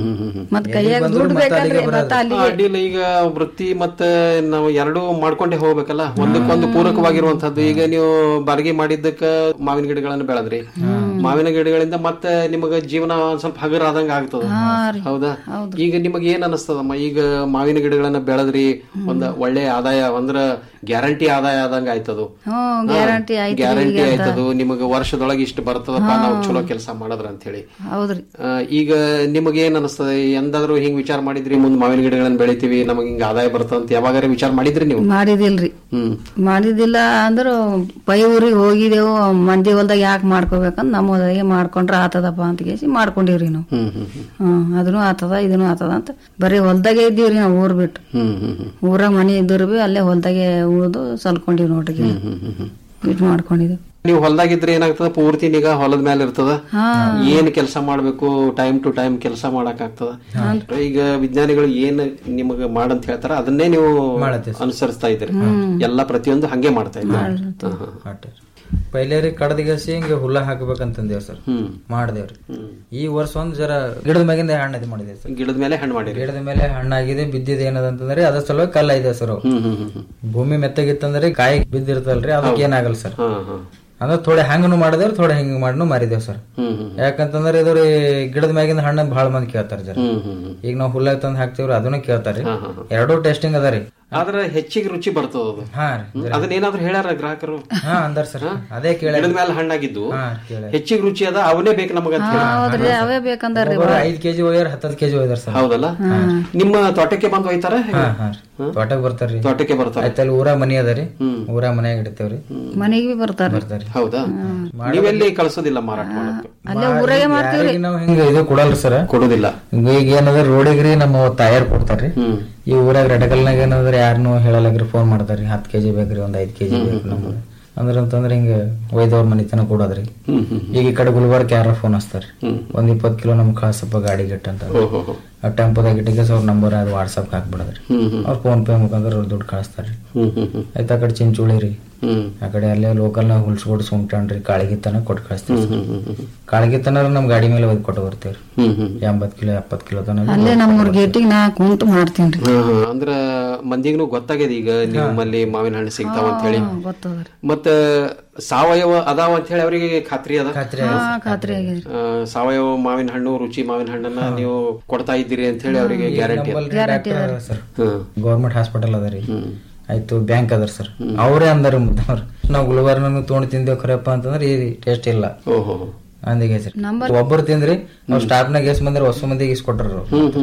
Speaker 14: ಮತ್ ಕೈಯಾಗ ದುಡ್ಡು ಬೇಕಲ್ರಿ ಮತ್ತ ಅಲ್ಲಿ
Speaker 2: ಆ, ಅಡ್ಡಿಲ್ಲ ಈಗ ವೃತ್ತಿ ಮತ್ತೆ ನಾವು ಎರಡೂ ಮಾಡ್ಕೊಂಡೇ ಹೋಗ್ಬೇಕಲ್ಲ ಒಂದಕ್ಕೊಂದು ಪೂರಕವಾಗಿರುವಂತದ್ದು ಈಗ ನೀವು ಬಾರಿಗೆ ಮಾಡಿದ್ದಕ್ಕ ಮಾವಿನ ಗಿಡಗಳನ್ನು ಬೆಳೆದ್ರಿ ಮಾವಿನ ಗಿಡಗಳಿಂದ ಮತ್ತೆ ನಿಮಗ ಜೀವನ ಒಂದ್ ಸ್ವಲ್ಪ ಹಗರ ಆದಂಗ ಆಗ್ತದ ಹೌದಾ ಈಗ ನಿಮಗ ಏನ್ ಅನಸ್ತದಮ್ಮ ಈಗ ಮಾವಿನ ಗಿಡಗಳನ್ನ ಬೆಳೆದ್ರಿ ಒಂದ್ ಒಳ್ಳೆ ಆದಾಯ ಅಂದ್ರ ಗ್ಯಾರಂಟಿ ಆದಾಯ ಆದಂಗ ಆಯ್ತದು
Speaker 14: ಹ್ಮ್ ಗ್ಯಾರಂಟಿ ಆಯ್ತು
Speaker 2: ಗ್ಯಾರಂಟಿ ಆಯ್ತದು ನಿಮಗ ವರ್ಷದೊಳಗೆ ಇಷ್ಟು ಬರ್ತದಪ್ಪ ನಾವು ಚಲೋ ಕೆಲಸ ಮಾಡಿದ್ರ ಅಂತ ಹೇಳಿ
Speaker 14: ಹೌದ್ರಿ
Speaker 2: ಆ, ಈಗ ನಿಮಗೆ ಏನ್ ಅನಿಸ್ತದೆ ಎಂದಾದ್ರೂ ಹಿಂಗ್ ವಿಚಾರ ಮಾಡಿದ್ರಿ ಮುಂದ್ ಮಾವಿನ ಗಿಡಗಳನ್ನ ಬೆಳಿತೀವಿ ನಮಗೆ ಹಿಂಗ ಆದಾಯ ಬರ್ತದ ಅಂತ ಯಾವಾಗಾರ ವಿಚಾರ ಮಾಡಿದ್ರಿ ನೀವು
Speaker 14: ಮಾಡಿದಿಲ್ರಿ
Speaker 2: ಹ್ಮ್
Speaker 14: ಮಾಡಿದಿಲ್ಲ ಅಂದ್ರ ಪೈ ಊರಿಗೆ ಹೋಗಿದೆವು ಮಂದಿ ಹೊಲ್ದಾಗ ಯಾಕೆ ಮಾಡ್ಕೋಬೇಕಂತ ನಮ್ಮ ಹೊಲ್ದಾಗೆ ಮಾಡ್ಕೊಂಡ್ರ ಆತದಪ್ಪ ಅಂತ ಕೇಸಿ ಮಾಡ್ಕೊಂಡಿವ್ರಿ ನಾವು
Speaker 2: ಹ್ಮ್ ಹ್ಮ್ ಹ್ಮ್
Speaker 14: ಹ್ಮ್ ಅದನ್ನು ಆತದ ಇದನ್ನು ಆತದ ಅಂತ ಬರೀ ಹೊಲ್ದಾಗೆ ಇದ್ದೀವ್ರಿ ನಾವು ಊರ್ ಬಿಟ್ಟು
Speaker 2: ಹ್ಮ್ ಹ್ಮ್ ಹ್ಮ್
Speaker 14: ಊರಾಗ ಮನೆ ಇದ್ರು ಬಿ ಅಲ್ಲೇ ಹೊಲ್ದಾಗೆ ಉಳ್ದು ಸಲ್ಕೊಂಡಿವ್ ನೋಡ್ರಿ
Speaker 2: ಹ್ಮ್ ಹ್ಮ್ ಹ್ಮ್ ಹ್ಮ್
Speaker 14: ಇಟ್ಟು ಮಾಡ್ಕೊಂಡಿದ್ವಿ
Speaker 2: ನೀವು ಹೊಲದಾಗಿದ್ರೆ ಏನಾಗ್ತದ ಪೂರ್ತಿ ನಿಗಾ ಹೊಲದ ಮೇಲೆ ಇರ್ತದ
Speaker 14: ಹಾ.
Speaker 2: ಏನ್ ಕೆಲಸ ಮಾಡ್ಬೇಕು ಟೈಮ್ ಟು ಟೈಮ್ ಕೆಲಸ ಮಾಡಕ್ ಆಗ್ತದ ಈಗ ವಿಜ್ಞಾನಿಗಳು ಏನ್ ನಿಮಗ ಮಾಡಂತ ಹೇಳ್ತಾರ ಅದನ್ನೇ ನೀವು ಅನುಸರಿಸ್ತಾ ಇದ್ದೀರಿ ಎಲ್ಲಾ ಪ್ರತಿಯೊಂದು ಹಂಗೆ ಮಾಡ್ತಾ ಇದ್ದೀರಿ ಹಾ, ಹಾ.
Speaker 15: ಪೈಲೆ ರೀ ಕಡದಿಗಸಿ ಹಿಂಗ ಹುಲ್ಲ ಹಾಕ್ಬೇಕಂತಂದೇವ್ ಸರ್ ಮಾಡ್ದೇವ್ರಿ ಈ ವರ್ಷ ಒಂದ್ ಜರ ಗಿಡದ ಮ್ಯಾಗಿಂದ ಹಣ್ಣು ಇದು ಮಾಡಿದೇವ್ ಸರ್
Speaker 2: ಗಿಡದ ಮೇಲೆ ಹಣ್ಣು ಮಾಡಿರಿ
Speaker 15: ಗಿಡದ ಮೇಲೆ ಹಣ್ಣಾಗಿದೆ ಬಿದ್ದಿದೆ ಏನದಂತಂದ್ರೆ ಅದ್ರ ಸಲುವಾಗಿ ಕಲ್ಲ ಇದೆ ಸರ್ ಅವು. ಭೂಮಿ ಮೆತ್ತಗಿತ್ತಂದ್ರೆ ಕಾಯಿ ಬಿದ್ದಿರ್ತಲ್ರಿ ಅದಕ್ಕೆ ಏನಾಗಲ್ಲ ಸರ್
Speaker 2: ಹಾ ಹಾ
Speaker 15: ಅಂದ್ರೆ ಥೋಡೆ ಹಂಗನು ಮಾಡಿದೇವ್ರಿ ಥೋಡೆ ಹಿಂಗ ಮಾಡಿನೂ ಮಾರಿದೇವ್ ಸರ್
Speaker 2: ಹ್ಮ್ ಹ್ಮ್
Speaker 15: ಯಾಕಂತಂದ್ರೆ ಇದು ರೀ ಗಿಡದ ಮ್ಯಾಗಿಂದ ಹಣ್ಣು ಬಹಳ ಮಂದಿ ಕೇಳ್ತಾರ ಜರ
Speaker 2: ಹ್ಮ್ ಹ್ಮ್ ಹ್ಮ್
Speaker 15: ಈಗ ನಾವು ಹುಲ್ಲಾಗ ತಂದ್ ಹಾಕ್ತಿವ್ರಿ ಅದನ್ನು ಕೇಳ್ತಾರ್ರಿ ಎರಡೂ ಟೆಸ್ಟಿಂಗ್ ಅದ ರೀ
Speaker 2: ಆದ್ರೆ ಹೆಚ್ಚಿಗೆ ರುಚಿ ಬರ್ತದ ಅದು
Speaker 15: ಹಾ
Speaker 2: ಹ್ಮ್. ಅದನ್ನೇನಾದ್ರೂ ಹೇಳ್ಯಾರ ಗ್ರಾಹಕರು
Speaker 15: ಹಾ ಅಂದಾರ ಸರ್ ಅದೇ ಕೇಳ
Speaker 2: ಗಿಡದ ಮೇಲೆ ಹಣ್ಣಾಗಿದ್ದು
Speaker 15: ಕೇಳ್ಯಾರ.
Speaker 2: ಹೆಚ್ಚಿಗೆ ರುಚಿ ಅದ ಅವನೇ ಬೇಕು ನಮಗ ಅಂತ ಹೇಳಿ
Speaker 14: ಹೌದ್ರಿ ಅವೇ ಬೇಕಂದಾರ್ರಿ
Speaker 15: ಐದ್ ಕೆಜಿ ಒಯ್ಯಾರ ಹತ್ತತ್ತು ಕೆಜಿ ಒಯ್ದಾರ ಸರ್
Speaker 2: ಹೌದಲ್ಲ ನಿಮ್ಮ ತೋಟಕ್ಕೆ ಬಂದು ಒಯ್ತಾರ
Speaker 15: ಹಾ ಹಾ ರೀ. ತೋಟಕ್ ಬರ್ತಾರ್ರಿ
Speaker 2: ತೋಟಕ್ಕೆ ಬರ್ತಾರ
Speaker 15: ಆಯ್ತ ಅಲ್ಲಿ ಊರ ಮನಿ ಅದ ರೀ ಊರ ಮನ್ಯಾಗ ಇಡ್ತೇವ್ರಿ
Speaker 14: ಮನೆಗೆ ಬಿ ಬರ್ತಾರ
Speaker 15: ಬರ್ತಾರ್ರಿ
Speaker 2: ಹೌದಾ ನೀವೆಲ್ಲಿ ಕಳ್ಸೋದಿಲ್ಲ ಮಾರಾಟ ಮಾಡಕ್ಕೆ
Speaker 14: ಅಲ್ಲೇ ಊರಾಗೆ ಮಾಡ್ತೀವ್ರಿ
Speaker 15: ಯಾರಿಗ್ ನಾವ್ ಹಿಂಗ ಇದು ಕೊಡಲ್ರಿ ಸರ್
Speaker 2: ಕೊಡುದಿಲ್ಲ
Speaker 15: ಈಗ ಏನದ ರೋಡಿಗ್ರಿ ನಮ್ಮ ತಾಯರ್ ಕೊಡ್ತಾರ್ರಿ ಈ ಊರಾಗ ರೆಡಕಲ್ನಾಗ ಏನಂದ್ರೆ ಯಾರನ್ನು ಹೇಳಲಾಗ್ರಿ ಫೋನ್ ಮಾಡ್ತಾರ್ರಿ ಹತ್ತು ಕೆಜಿ ಬೇಕ್ರಿ ಒಂದ್ ಐದ್ ಕೆಜಿ ಬೇಕು ನಮ್ಗೆ ಅಂದ್ರ ಅಂತಂದ್ರೆ ಹಿಂಗ ಒಯ್ದವ್ರ ಮನಿ ತನಕ ಕೊಡೋದ್ರಿ ಈಗ ಈ ಕಡೆ ಗುಲ್ಬರ್ಗ ಯಾರ ಫೋನ್ ಹಚ್ತಾರ್ರಿ ಒಂದ್ ಇಪ್ಪತ್ ಕಿಲೋ ನಮ್ಗೆ ಕಳ್ಸಪ್ಪ ಗಾಡಿ ಗಿಟ್ಟ ಅಂತ
Speaker 2: ಓಹೋ
Speaker 15: ಆ ಟೆಂಪೋದಾಗ ಇಟ್ಟಿಗೆ ಅವ್ರ ನಂಬರ್ ಅದು ವಾಟ್ಸಪ್ ಹಾಕ್ಬಿಡದ್ರಿ ಅವ್ರ ಫೋನ್ ಪೇ ಮುಖಾಂತರ ಅವ್ರ್ ದುಡ್ಡು ಕಳಿಸ್ತಾರ್ರಿ
Speaker 2: ಹ್ಮ್ ಹ್ಮ್ ಹ್ಮ್
Speaker 15: ಆಯ್ತು ಆ ಕಡೆ ಚಿಂಚೋಳಿ ರೀ
Speaker 2: ಹ್ಮ್
Speaker 15: ಆ ಕಡೆ ಅಲ್ಲೇ ಲೋಕಲ್ ನಾಗ ಹುಲ್ಸ್ಕೊಡ್ ಸುಂಟಣ್ರಿ ಕಾಳಿಗಿತ್ತನ ಕೊಟ್ಟು ಕಳಿಸ್ತೀವಿ
Speaker 2: ಹ್ಮ್ ಹ್ಮ್ ಹ್ಮ್
Speaker 15: ಕಾಳಿಗಿತ್ತನ ನಮ್ ಗಾಡಿ ಮೇಲೆ ಒಯ್ದು ಕೊಟ್ಟು ಬರ್ತೀವ್ರಿ
Speaker 2: ಹ್ಮ್ ಹ್ಮ್
Speaker 15: ಎಂಬತ್ ಕಿಲೋ ಎಪ್ಪತ್ ಕಿಲೋ ತನಕ
Speaker 14: ಅಲ್ಲೇ ನಮ್ಮೂರ್ ಗೇಟಿಗೆ ನಾ ಕುಂತು ಮಾಡ್ತೀನಿ
Speaker 2: ಹಾ, ಹಾ. ಅಂದ್ರ ಮಂದಿಗೂ ಗೊತ್ತಾಗ್ಯದ ಈಗ ನಿಮ್ಮಲ್ಲಿ ಮಾವಿನ ಹಣ್ಣು ಸಿಗ್ತಾವ ಅಂತ ಹೇಳಿ
Speaker 14: ಗೊತ್ತದ್ರಿ
Speaker 2: ಮತ್ತ ಸಾವಯವ ಅದಾವ ಅಂತ ಹೇಳಿ ಅವರಿಗೆ ಖಾತ್ರಿ ಅದ
Speaker 14: ಹಾ ಖಾತ್ರಿ ಆಗ್ಯದ್ರಿ
Speaker 2: ಆ, ಸಾವಯವ ಮಾವಿನ ಹಣ್ಣು ರುಚಿ ಮಾವಿನ ಹಣ್ಣನ್ನ ನೀವು ಕೊಡ್ತಾ ಇದ್ದೀರಿ ಅಂತ ಹೇಳಿ ಅವರಿಗೆ ಗ್ಯಾರಂಟಿ
Speaker 15: ಸರ್
Speaker 2: ಹ್ಮ್
Speaker 15: ಗೌರ್ಮೆಂಟ್ ಹಾಸ್ಪಿಟಲ್ ಅದ ರೀ ಆಯ್ತು ಬ್ಯಾಂಕ್ ಅದ ಸರ್ ಅವರೇ ಅಂದಾರ ಮುದ್ದವ್ರು ನಾವು ಗುಲ್ಬರ್ಗ ತೊಗೊಂಡು ತಿಂದೇವ್ ಖರಪ್ಪ ಅಂತಂದ್ರೆ ಈ ಟೇಸ್ಟ್ ಇಲ್ಲ
Speaker 2: ಓಹೋ
Speaker 15: ಅಂದಿಗೆ ಹೆಸರು ಒಬ್ಬರು ತಿಂದ್ರಿ ಅವ್ರ ಸ್ಟಾಫ್ನಾಗ ಎಷ್ಟ್ ಮಂದಿ ಹೊಸ ಮಂದಿಗೆ ಇಸ್ ಕೊಟ್ರ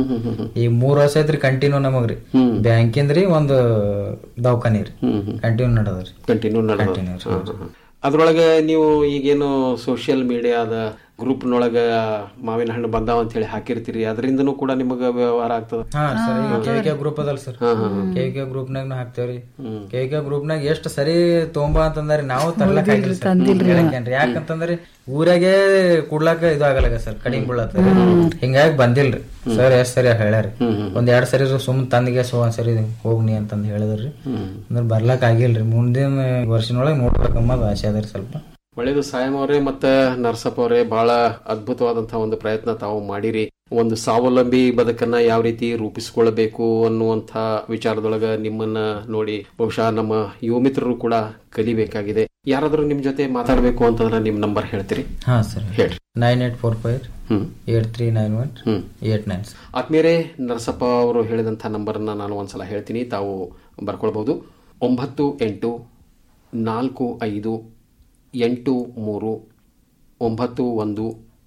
Speaker 15: ಈ ಮೂರ್ ವರ್ಷ ಐತ್ರಿ ಕಂಟಿನ್ಯೂ ನಮಗ್ರಿ ಬ್ಯಾಂಕಿಂದ್ರಿ ಒಂದು ದವಾಖಾನಿ ರೀ ಕಂಟಿನ್ಯೂ ನಡದ್ರಿ
Speaker 2: ಕಂಟಿನ್ಯೂ ನಡೆದ ಅದ್ರೊಳಗೆ ನೀವು ಈಗೇನು ಸೋಷಿಯಲ್ ಮೀಡಿಯಾದ ಗ್ರೂಪ್ನೊಳಗ ಮಾವಿನ ಹಣ್ಣು ಬಂದಾವ ಅಂತ ಹೇಳಿ ಹಾಕಿರ್ತೀರಿ ಅದರಿಂದನೂ ಕೂಡ ನಿಮಗ ವ್ಯವಹಾರ ಆಗ್ತದ
Speaker 15: ಹಾ ಸರ್ ಈಗ ಕೆ ಗ್ರೂಪ್ ಅದಲ್ ಸರ್
Speaker 2: ಹಾ, ಹಾ, ಹಾ.
Speaker 15: ಕೆ ಕೆ ಗ್ರೂಪ್ ನಾಗ ಹಾಕ್ತೇವ್ರಿ ಕೆ ಕೆ ಗ್ರೂಪ್ ನಾಗ ಎಷ್ಟ್ ಸರಿ ತೊಂಬಾ ಅಂತಂದ್ರಿ ನಾವು ತರ್ಲಕ್ ಆಗಿಲ್ಲ sir. ಹೇಳಕ್ಕೇನ್ರಿ ಯಾಕಂತಂದ್ರಿ ಊರಾಗೆ ಕುಡ್ಲಾಕ ಇದು ಆಗಲ್ಲ ಸರ್ ಕಡಿಮೆ ಬೀಳತ್ತ ಹಿಂಗಾಗಿ ಬಂದಿಲ್ರಿ ಸರ್ ಎಷ್ಟ್ ಸರಿ ಹೇಳ್ಯಾರಿ ಒಂದ್ ಎರಡ್ ಸರಿ ಸುಮ್ ತಂದಿಗೆ ಸೊ ಒಂದ್ ಸರಿ ಹೋಗ್ನಿ ಅಂತಂದ್ ಹೇಳಿದ್ರಿ ಅಂದ್ರೆ ಬರ್ಲಾಕ್ ಆಗಿಲ್ರಿ ಮುಂದಿನ ವರ್ಷನೊಳಗೆ ನೋಡ್ಬೇಕಮ್ಮದು ಆಸೆ ಅದರಿ ಸ್ವಲ್ಪ
Speaker 2: ಒಳ್ಳೇದು ಸಾಯಂ ಅವರೇ ಮತ್ತೆ ನರಸಪ್ಪ ಅವರೇ ಬಹಳ ಅದ್ಭುತವಾದಂತಹ ಒಂದು ಪ್ರಯತ್ನ ತಾವು ಮಾಡಿರಿ ಒಂದು ಸ್ವಾವಲಂಬಿ ಬದುಕನ್ನ ಯಾವ ರೀತಿ ರೂಪಿಸಿಕೊಳ್ಳಬೇಕು ಅನ್ನುವಂಥ ವಿಚಾರದೊಳಗ ನಿಮ್ಮನ್ನ ನೋಡಿ ಬಹುಶಃ ನಮ್ಮ ಯುವ ಮಿತ್ರರು ಕೂಡ ಕಲಿಬೇಕಾಗಿದೆ ಯಾರಾದ್ರೂ ನಿಮ್ ಜೊತೆ ಮಾತಾಡಬೇಕು ಅಂತಂದ್ರೆ ನಿಮ್ ನಂಬರ್ ಹೇಳ್ತೀರಿ
Speaker 15: ಹಾ ಸರ್
Speaker 2: ಹೇಳ್ರಿ
Speaker 15: ನೈನ್ ಏಟ್ ಫೋರ್ ಫೈವ್
Speaker 2: ಹ್ಮ್.
Speaker 15: Eight three nine one eight nine
Speaker 2: ಆತ್ಮೀಯರೇ ನರಸಪ್ಪ ಅವರು ಹೇಳಿದಂಥ ನಂಬರನ್ನ ನಾನು ಒಂದ್ಸಲ ಹೇಳ್ತೀನಿ ತಾವು ಬರ್ಕೊಳ್ಬಹುದು ಒಂಬತ್ತು ಎಂಟು ನಾಲ್ಕು ಐದು ಎಂಟು ಮೂರು ಒಂಬತ್ತು ಒಂದು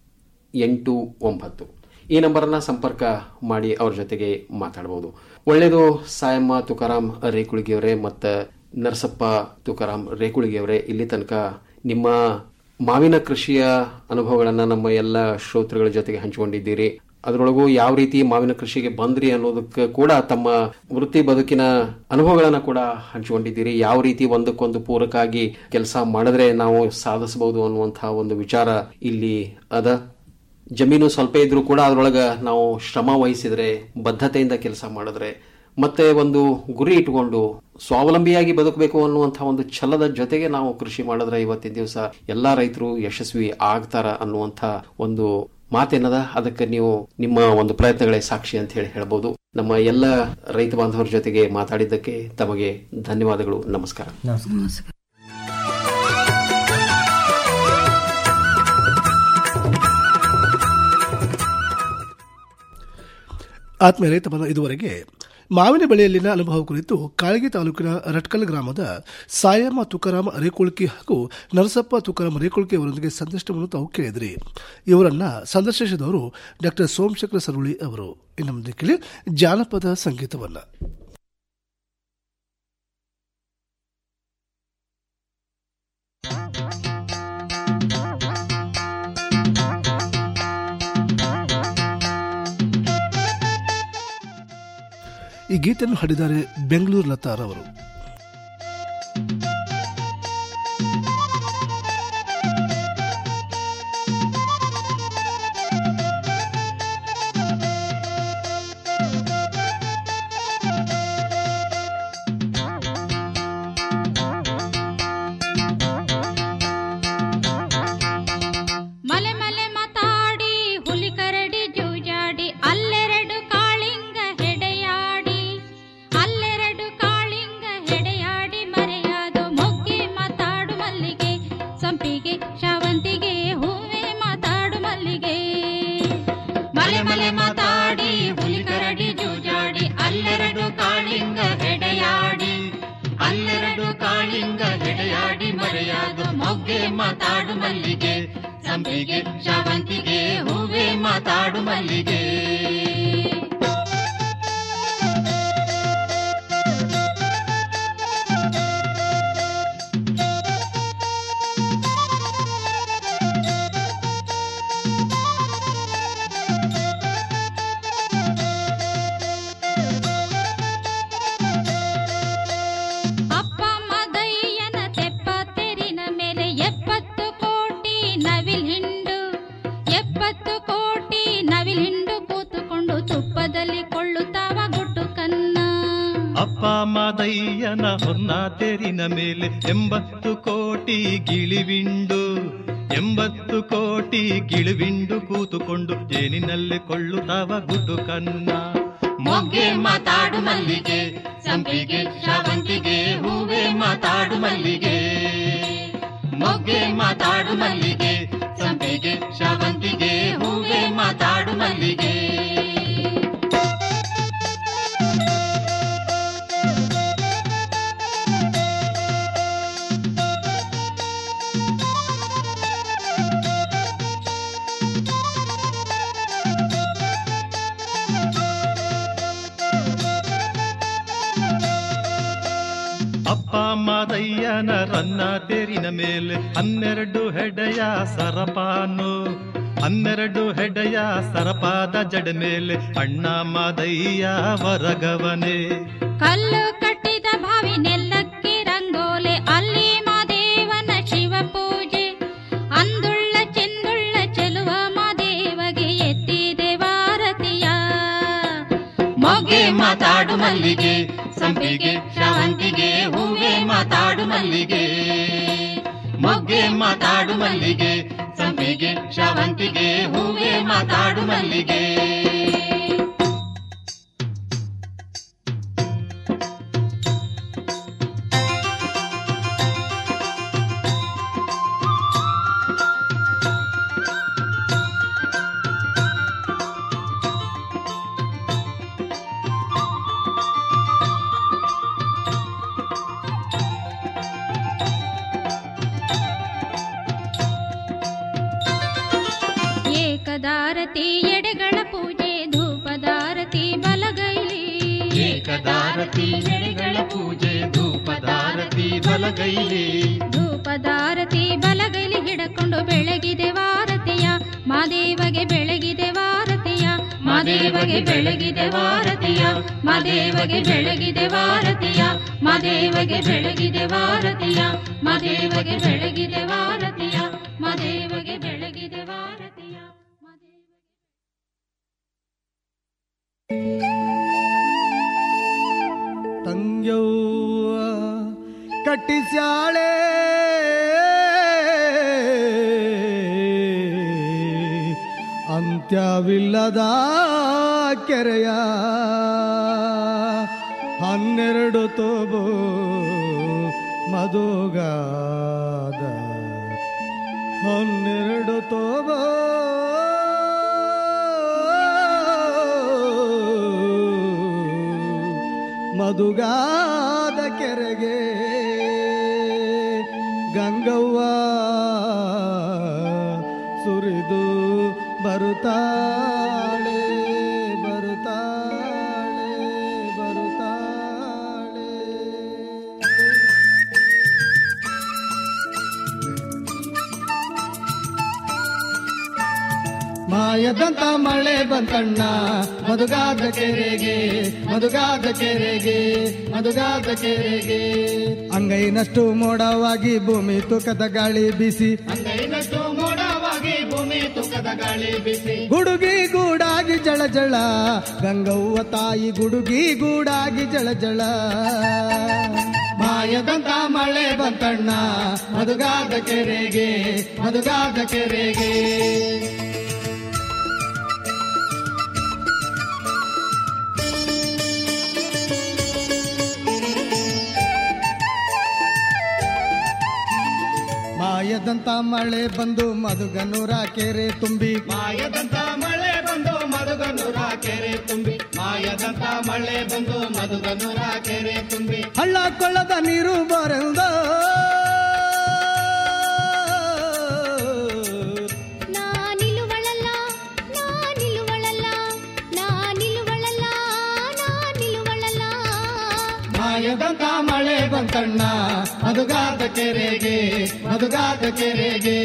Speaker 2: ಎಂಟು ಒಂಬತ್ತು ಈ ನಂಬರನ್ನ ಸಂಪರ್ಕ ಮಾಡಿ ಅವ್ರ ಜೊತೆಗೆ ಮಾತಾಡಬಹುದು ಒಳ್ಳೆಯದು ಸಾಯಮ್ಮ ತುಕಾರಾಮ್ ರೇಕುಳಿಗೆಯವರೇ ಮತ್ತು ನರಸಪ್ಪ ತುಕಾರಾಮ್ ರೇಕುಳಿಗೆಯವರೇ ಇಲ್ಲಿ ತನಕ ನಿಮ್ಮ ಮಾವಿನ ಕೃಷಿಯ ಅನುಭವಗಳನ್ನ ನಮ್ಮ ಎಲ್ಲ ಶ್ರೋತೃಗಳ ಜೊತೆಗೆ ಹಂಚಿಕೊಂಡಿದ್ದೀರಿ ಅದರೊಳಗೂ ಯಾವ ರೀತಿ ಮಾವಿನ ಕೃಷಿಗೆ ಬಂದ್ರಿ ಅನ್ನೋದಕ್ಕೆ ಕೂಡ ತಮ್ಮ ವೃತ್ತಿ ಬದುಕಿನ ಅನುಭವಗಳನ್ನ ಕೂಡ ಹಂಚಿಕೊಂಡಿದ್ದೀರಿ ಯಾವ ರೀತಿ ಒಂದಕ್ಕೊಂದು ಪೂರಕಾಗಿ ಕೆಲಸ ಮಾಡಿದ್ರೆ ನಾವು ಸಾಧಿಸಬಹುದು ಅನ್ನುವಂತಹ ಒಂದು ವಿಚಾರ ಇಲ್ಲಿ ಅದ ಜಮೀನು ಸ್ವಲ್ಪ ಇದ್ರೂ ಕೂಡ ಅದರೊಳಗ ನಾವು ಶ್ರಮ ವಹಿಸಿದ್ರೆ ಬದ್ಧತೆಯಿಂದ ಕೆಲಸ ಮಾಡಿದ್ರೆ ಮತ್ತೆ ಒಂದು ಗುರಿ ಇಟ್ಕೊಂಡು ಸ್ವಾವಲಂಬಿಯಾಗಿ ಬದುಕಬೇಕು ಅನ್ನುವಂತಹ ಒಂದು ಛಲದ ಜೊತೆಗೆ ನಾವು ಕೃಷಿ ಮಾಡಿದ್ರೆ ಇವತ್ತಿನ ದಿವಸ ಎಲ್ಲಾ ರೈತರು ಯಶಸ್ವಿ ಆಗ್ತಾರ ಅನ್ನುವಂಥ ಒಂದು ಮಾತೇನದ ಅದಕ್ಕೆ ನೀವು ನಿಮ್ಮ ಒಂದು ಪ್ರಯತ್ನಗಳೇ ಸಾಕ್ಷಿ ಅಂತ ಹೇಳಿ ಹೇಳ್ಬೋದು ನಮ್ಮ ಎಲ್ಲ ರೈತ ಬಾಂಧವರ ಜೊತೆಗೆ ಮಾತಾಡಿದ್ದಕ್ಕೆ ತಮಗೆ ಧನ್ಯವಾದಗಳು ನಮಸ್ಕಾರ
Speaker 15: ನಮಸ್ಕಾರ
Speaker 3: ಆತ್ಮೀಯ ರೈತ ಬಂದ ಇದುವರೆಗೆ ಮಾವಿನ ಬೆಳೆಯಲ್ಲಿನ ಅನುಭವ ಕುರಿತು ಕಾಳಗಿ ತಾಲೂಕಿನ ರಟ್ಕಲ್ ಗ್ರಾಮದ ಸಾಯಮ್ಮ ತುಕಾರಾಮ್ ರೇಕುಳ್ಕಿ ಹಾಗೂ ನರಸಪ್ಪ ತುಕಾರಾಮ್ ರೇಕುಳ್ಕಿ ಅವರೊಂದಿಗೆ ಸಂದರ್ಶನವನ್ನು ತಾವು ಕೇಳಿದ್ರಿ ಇವರನ್ನ ಸಂದರ್ಶಿಸಿದವರು ಡಾಕ್ಟರ್ ಸೋಮಶೇಖರ ಸರುಳಿ ಅವರು ಇನ್ನು ಮುಂದೆ ಕೇಳಿ ಜಾನಪದ ಸಂಗೀತವನ್ನ ಈ ಗೀತೆಯನ್ನು ಹಾಡಿದ್ದಾರೆ ಬೆಂಗಳೂರು ಲತಾರ್ ಅವರು
Speaker 16: ಮಲೆ ಮಲೆ ಮಾತಾಡಿ ಹುಲಿ ಕರಡಿ ಜೂಜಾಡಿ ಅಲ್ಲೆರಡು ಕಾಳಿಂಗ ಹೆಡೆಯಾಡಿ ಅಲ್ಲೆರಡು ಕಾಳಿಂಗ ಹೆಡೆಯಾಡಿ ಮರೆಯಾದು ಮೊಗ್ಗೆ ಮಾತಾಡು ಮಲ್ಲಿಗೆ ಸಂಪಿಗೆ ಶಾವಂತಿಗೆ ಹೂವೆ ಮಾತಾಡು ಮಲ್ಲಿಗೆ ಮಲೆ ಮಲೆ ಮಾತಾಡಿ ಹುಲಿ ಕರಡಿ ಜೂಜಾಡಿ ಅಲ್ಲೆರಡು ಕಾಳಿಂಗ ಹೆಡೆಯಾಡಿ ಅಲ್ಲೆರಡು ಕಾಳಿಂಗ ಹೆಡೆಯಾಡಿ ಮರೆಯಾದು ಮೊಗ್ಗೆ ಮಾತಾಡು ಮಲ್ಲಿಗೆ ಸಂಪಿಗೆ ಶಾವಂತಿಗೆ ಹೂವೆ ಮಾತಾಡು ಮಲ್ಲಿಗೆ ಅಪ್ಪ ಮದಯ್ಯನ ತೆಪ್ಪ ತೆರಿನ ಮೇಲೆ ಎಪ್ಪತ್ತು ಕೋಟಿ ನವಿಲ್ ಹಿಂಡು ಎಪ್ಪತ್ತು ಕೋಟಿ ನವಿಲ್ ಹಿಂಡು ಕೂತುಕೊಂಡು ತುಪ್ಪದಲ್ಲಿ ಕೊಳ್ಳುತ್ತಾವ ಗುಟ್ಟು ಕನ್ನ
Speaker 17: ಅಪ್ಪ ಮಾದಯ್ಯನ ಹೊನ್ನ ತೆರಿನ ಮೇಲೆ ಎಂಬತ್ತು ಕೋಟಿ ಗಿಳಿವಿಂಡು ಎಂಬತ್ತು ಕೋಟಿ ಗಿಳಿವಿಂಡು ಕೂತುಕೊಂಡು ಜೇನಿನಲ್ಲಿ ಕೊಳ್ಳುತ್ತಾವ ಗುಟ್ಟು ಕನ್ನ
Speaker 16: ಮೊಗ್ಗೆ ಮಾತಾಡು ಮಲ್ಲಿಗೆ ಸಂಪಿಗೆ ಶಾವಂತಿಗೆ ಹೂವೆ ಮಾತಾಡು ಮಲ್ಲಿಗೆ ಮೊಗ್ಗೆ ಮಾತಾಡು ಮಲ್ಲಿಗೆ ಸಂಪಿಗೆ ಶಾವಂತಿಗೆ ಹೂವೆ ಮಾತಾಡು ಮಲ್ಲಿಗೆ
Speaker 17: ಮಾದಯ್ಯನ ರನ್ನ ತೇರಿನ ಮೇಲೆ ಹನ್ನೆರಡು ಹೆಡೆಯ ಸರಪಾನು ಹನ್ನೆರಡು ಹೆಡೆಯ ಸರಪಾದ ಜಡ ಮೇಲೆ ಅಣ್ಣ ಮಾದಯ್ಯ ವರಗವನೆ
Speaker 18: ಕಲ್ಲು ಕಟ್ಟಿದ ಬಾವಿ ನೆಲ್ಲಕ್ಕೆ ರಂಗೋಲೆ ಅಲ್ಲಿ ಮಾದೇವನ ಶಿವ ಪೂಜೆ ಅಂದುಳ್ಳ ಚೆಂದುಳ್ಳ ಚೆಲುವ ಮಾದೇವಗೆ ಎತ್ತಿದೆ ವಾರತಿಯ
Speaker 16: ಮೊಗ್ಗೆ ಮಾತಾಡು ಮಲ್ಲಿಗೆ ಸಂಪಿಗೆ ಶಾವಂತಿಗೆ ಹೂವೆ ಮಾತಾಡು ಮಲ್ಲಿಗೆ ಮೊಗ್ಗೆ ಮಾತಾಡು ಮಲ್ಲಿಗೆ ಸಂಪಿಗೆ ಶಾವಂತಿಗೆ ಹೂವೆ ಮಾತಾಡು ಮಲ್ಲಿಗೆ
Speaker 18: ಏಕದಾರತಿ ಎಡೆಗಳ ಪೂಜೆ ಧೂಪದಾರತಿ ಬಲಗೈಲಿ
Speaker 16: ಏಕದಾರತಿ ಎಡೆಗಳ ಪೂಜೆ ಧೂಪದಾರತಿ ಬಲಗೈಲಿ
Speaker 18: ಧೂಪದಾರತಿ ಬಲಗೈಲಿ ಹಿಡಕೊಂಡು ಬೆಳಗಿದೆ ವಾರತಿಯ ಮಾದೇವಗೆ ಬೆಳಗಿದೆ ವಾರತಿಯ ಮಾದೇವಗೆ ಬೆಳಗಿದೆ ವಾರತಿಯ ಮಾದೇವಗೆ ಬೆಳಗಿದೆ ವಾರತಿಯ ಮಾದೇವಗೆ ಬೆಳಗಿದೆ ವಾರತಿಯ ಮಾದೇವಗೆ ಬೆಳಗಿದೆ ವಾರತಿಯ ಮಾದೇವಗೆ ಬೆಳಗಿದೆ ವಾರತಿಯ
Speaker 19: ತಂಗ್ಯವ್ವ ಕಟ್ಟಿಸ್ಯಾಳೆ ಅಂತ್ಯವಿಲ್ಲದ ಕೆರೆಯ ಹನ್ನೆರಡು ತೋಬು ಮಧುಗಾದ ಹನ್ನೆರಡು ತೋಬೋ ಮಧುಗಾದ ಕೆರೆಗೆ ಗಂಗವ್ವ ಸುರಿದು ಬರುತ್ತಾಳೆ ಬರುತ್ತಾಳೆ ಬರುತ್ತಾಳೆ ಮಾಯದಂತ ಮಳೆ ಬಂತಣ್ಣ ಮಧುಗಾದ ಕೆರೆಗೆ ಮಧುಗಾದ ಕೆರೆಗೆ ಮಧುಗಾದ ಕೆರೆಗೆ ಅಂಗೈನಷ್ಟು ಮೋಡವಾಗಿ ಭೂಮಿ ತೂಕದ ಗಾಳಿ ಬಿಸಿ
Speaker 16: ಅಂಗೈನಷ್ಟು ಮೋಡವಾಗಿ ಭೂಮಿ ತುಕದ ಗಾಳಿ ಬಿಸಿ
Speaker 19: ಗುಡುಗಿ ಗೂಡಾಗಿ ಜಳ ಜಳ ಗಂಗವ್ವ ತಾಯಿ ಗುಡುಗಿ ಗೂಡಾಗಿ ಜಳ ಜಳ ಮಾಯದಂತ ಮಳೆ ಬಂತಣ್ಣ ಮಧುಗಾದ ಕೆರೆಗೆ ಮಧುಗಾದ ಕೆರೆಗೆ ಮಾಯದಂತ ಮಳೆ ಬಂದು ಮಧುಗನೂರ ಕೆರೆ ತುಂಬಿ
Speaker 16: ಮಾಯದಂತ ಮಳೆ ಬಂದು ಮಧುಗನೂರ ಕೆರೆ ತುಂಬಿ ಮಾಯದಂತ ಮಳೆ ಬಂದು ಮಧುಗನೂರ ಕೆರೆ ತುಂಬಿ
Speaker 19: ಹಳ್ಳ ಕೊಳ್ಳದ ನೀರು ಬರೆದ
Speaker 18: ನಾನಿಲುವಳಲ್ಲ ನಾನಿಲುವಳಲ್ಲ ನಾನಿಲುವಳಲ್ಲ ನಾನಿಲುವಳಲ್ಲ
Speaker 19: ಮಾಯದಂತ ಮಳೆ ಬಂತಣ್ಣ ಮಧುಗಾದ ಕೆರೆಗೆ ಮಧುಗಾದ ಕೆರೆಗೆ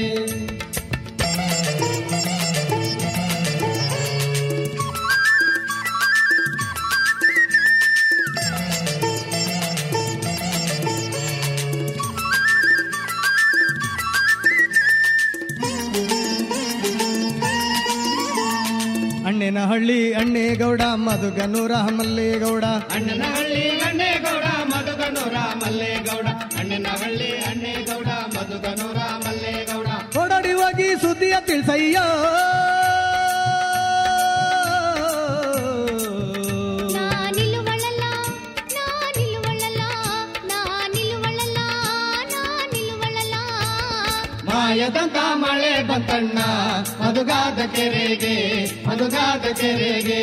Speaker 19: ಅಣ್ಣನ ಹಳ್ಳಿ ಅಣ್ಣೇಗೌಡ ಮಧುಗನೂರ ಮಲ್ಲೇಗೌಡ
Speaker 16: ಅಣ್ಣನ ಹಳ್ಳಿ ಅಣ್ಣೇಗೌಡ ಮಧುಗನೂರ ಮಲ್ಲೇಗೌಡ ಅಣ್ಣನ ಹಳ್ಳಿ ಅಣ್ಣೇಗೌಡ ಮಧುಗನೂರ ಮಲ್ಲೇಗೌಡ
Speaker 19: ಓಡಾಡಿ ಹೋಗಿ ಸುದ್ದಿಯ ತಿಳ್ಸಯ್ಯ
Speaker 18: ನಾನಿಲುವಳಲ್ಲ ನಾನಿಲುವಳಲ್ಲ ನಾನಿಲುವಳಲ್ಲ ನಾನಿಲುವಳಲ್ಲ
Speaker 19: ಮಾಯದಂತ ಮಳೆ ಬಂತಣ್ಣ ಮಧುಗಾದ ಕೆರೆಗೆ ಮಧುಗಾದ ಕೆರೆಗೆ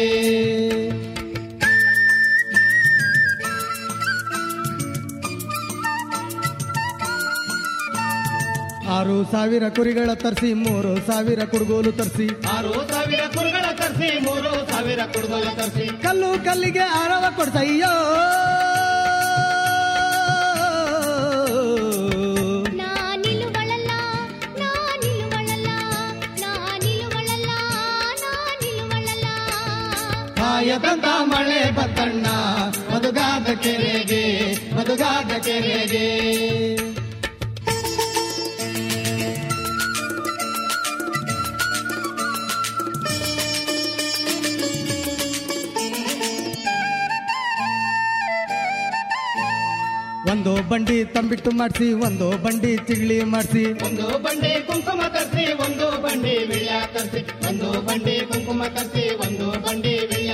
Speaker 19: ಆರು ಸಾವಿರ ಕುರಿಗಳ ತರಿಸಿ ಮೂರು ಸಾವಿರ ಕುಡುಗೋಲು ತರಿಸಿ
Speaker 16: ಆರು ಸಾವಿರ ಕುರುಗಳ ತರಿಸಿ ಮೂರು ಸಾವಿರ ಕುಡುಗೋಲು ತರಿಸಿ
Speaker 19: ಕಲ್ಲು ಕಲ್ಲಿಗೆ ಆರವ ಕೊಡ್ಸಯ್ಯೋ ಮಧುಗಾದ ಕೆರೆಗೆ ಮಧುಗಾದ ಕೆರೆಗೆ ಒಂದು ಬಂಡಿ ತಂಬಿಟ್ಟು ಮಾಡಿಸಿ ಒಂದು ಬಂಡಿ ತಿಗ್ಳಿ ಮಾಡಿಸಿ
Speaker 16: ಒಂದು ಬಂಡಿ ಕುಂಕುಮ ತರಿಸಿ ಒಂದು ಬಂಡಿ ವಿಳ್ಯ ತರಿಸಿ ಒಂದು ಬಂಡಿ ಕುಂಕುಮ ತರಿಸಿ ಒಂದು ಬಂಡಿ ವಿಳ್ಯ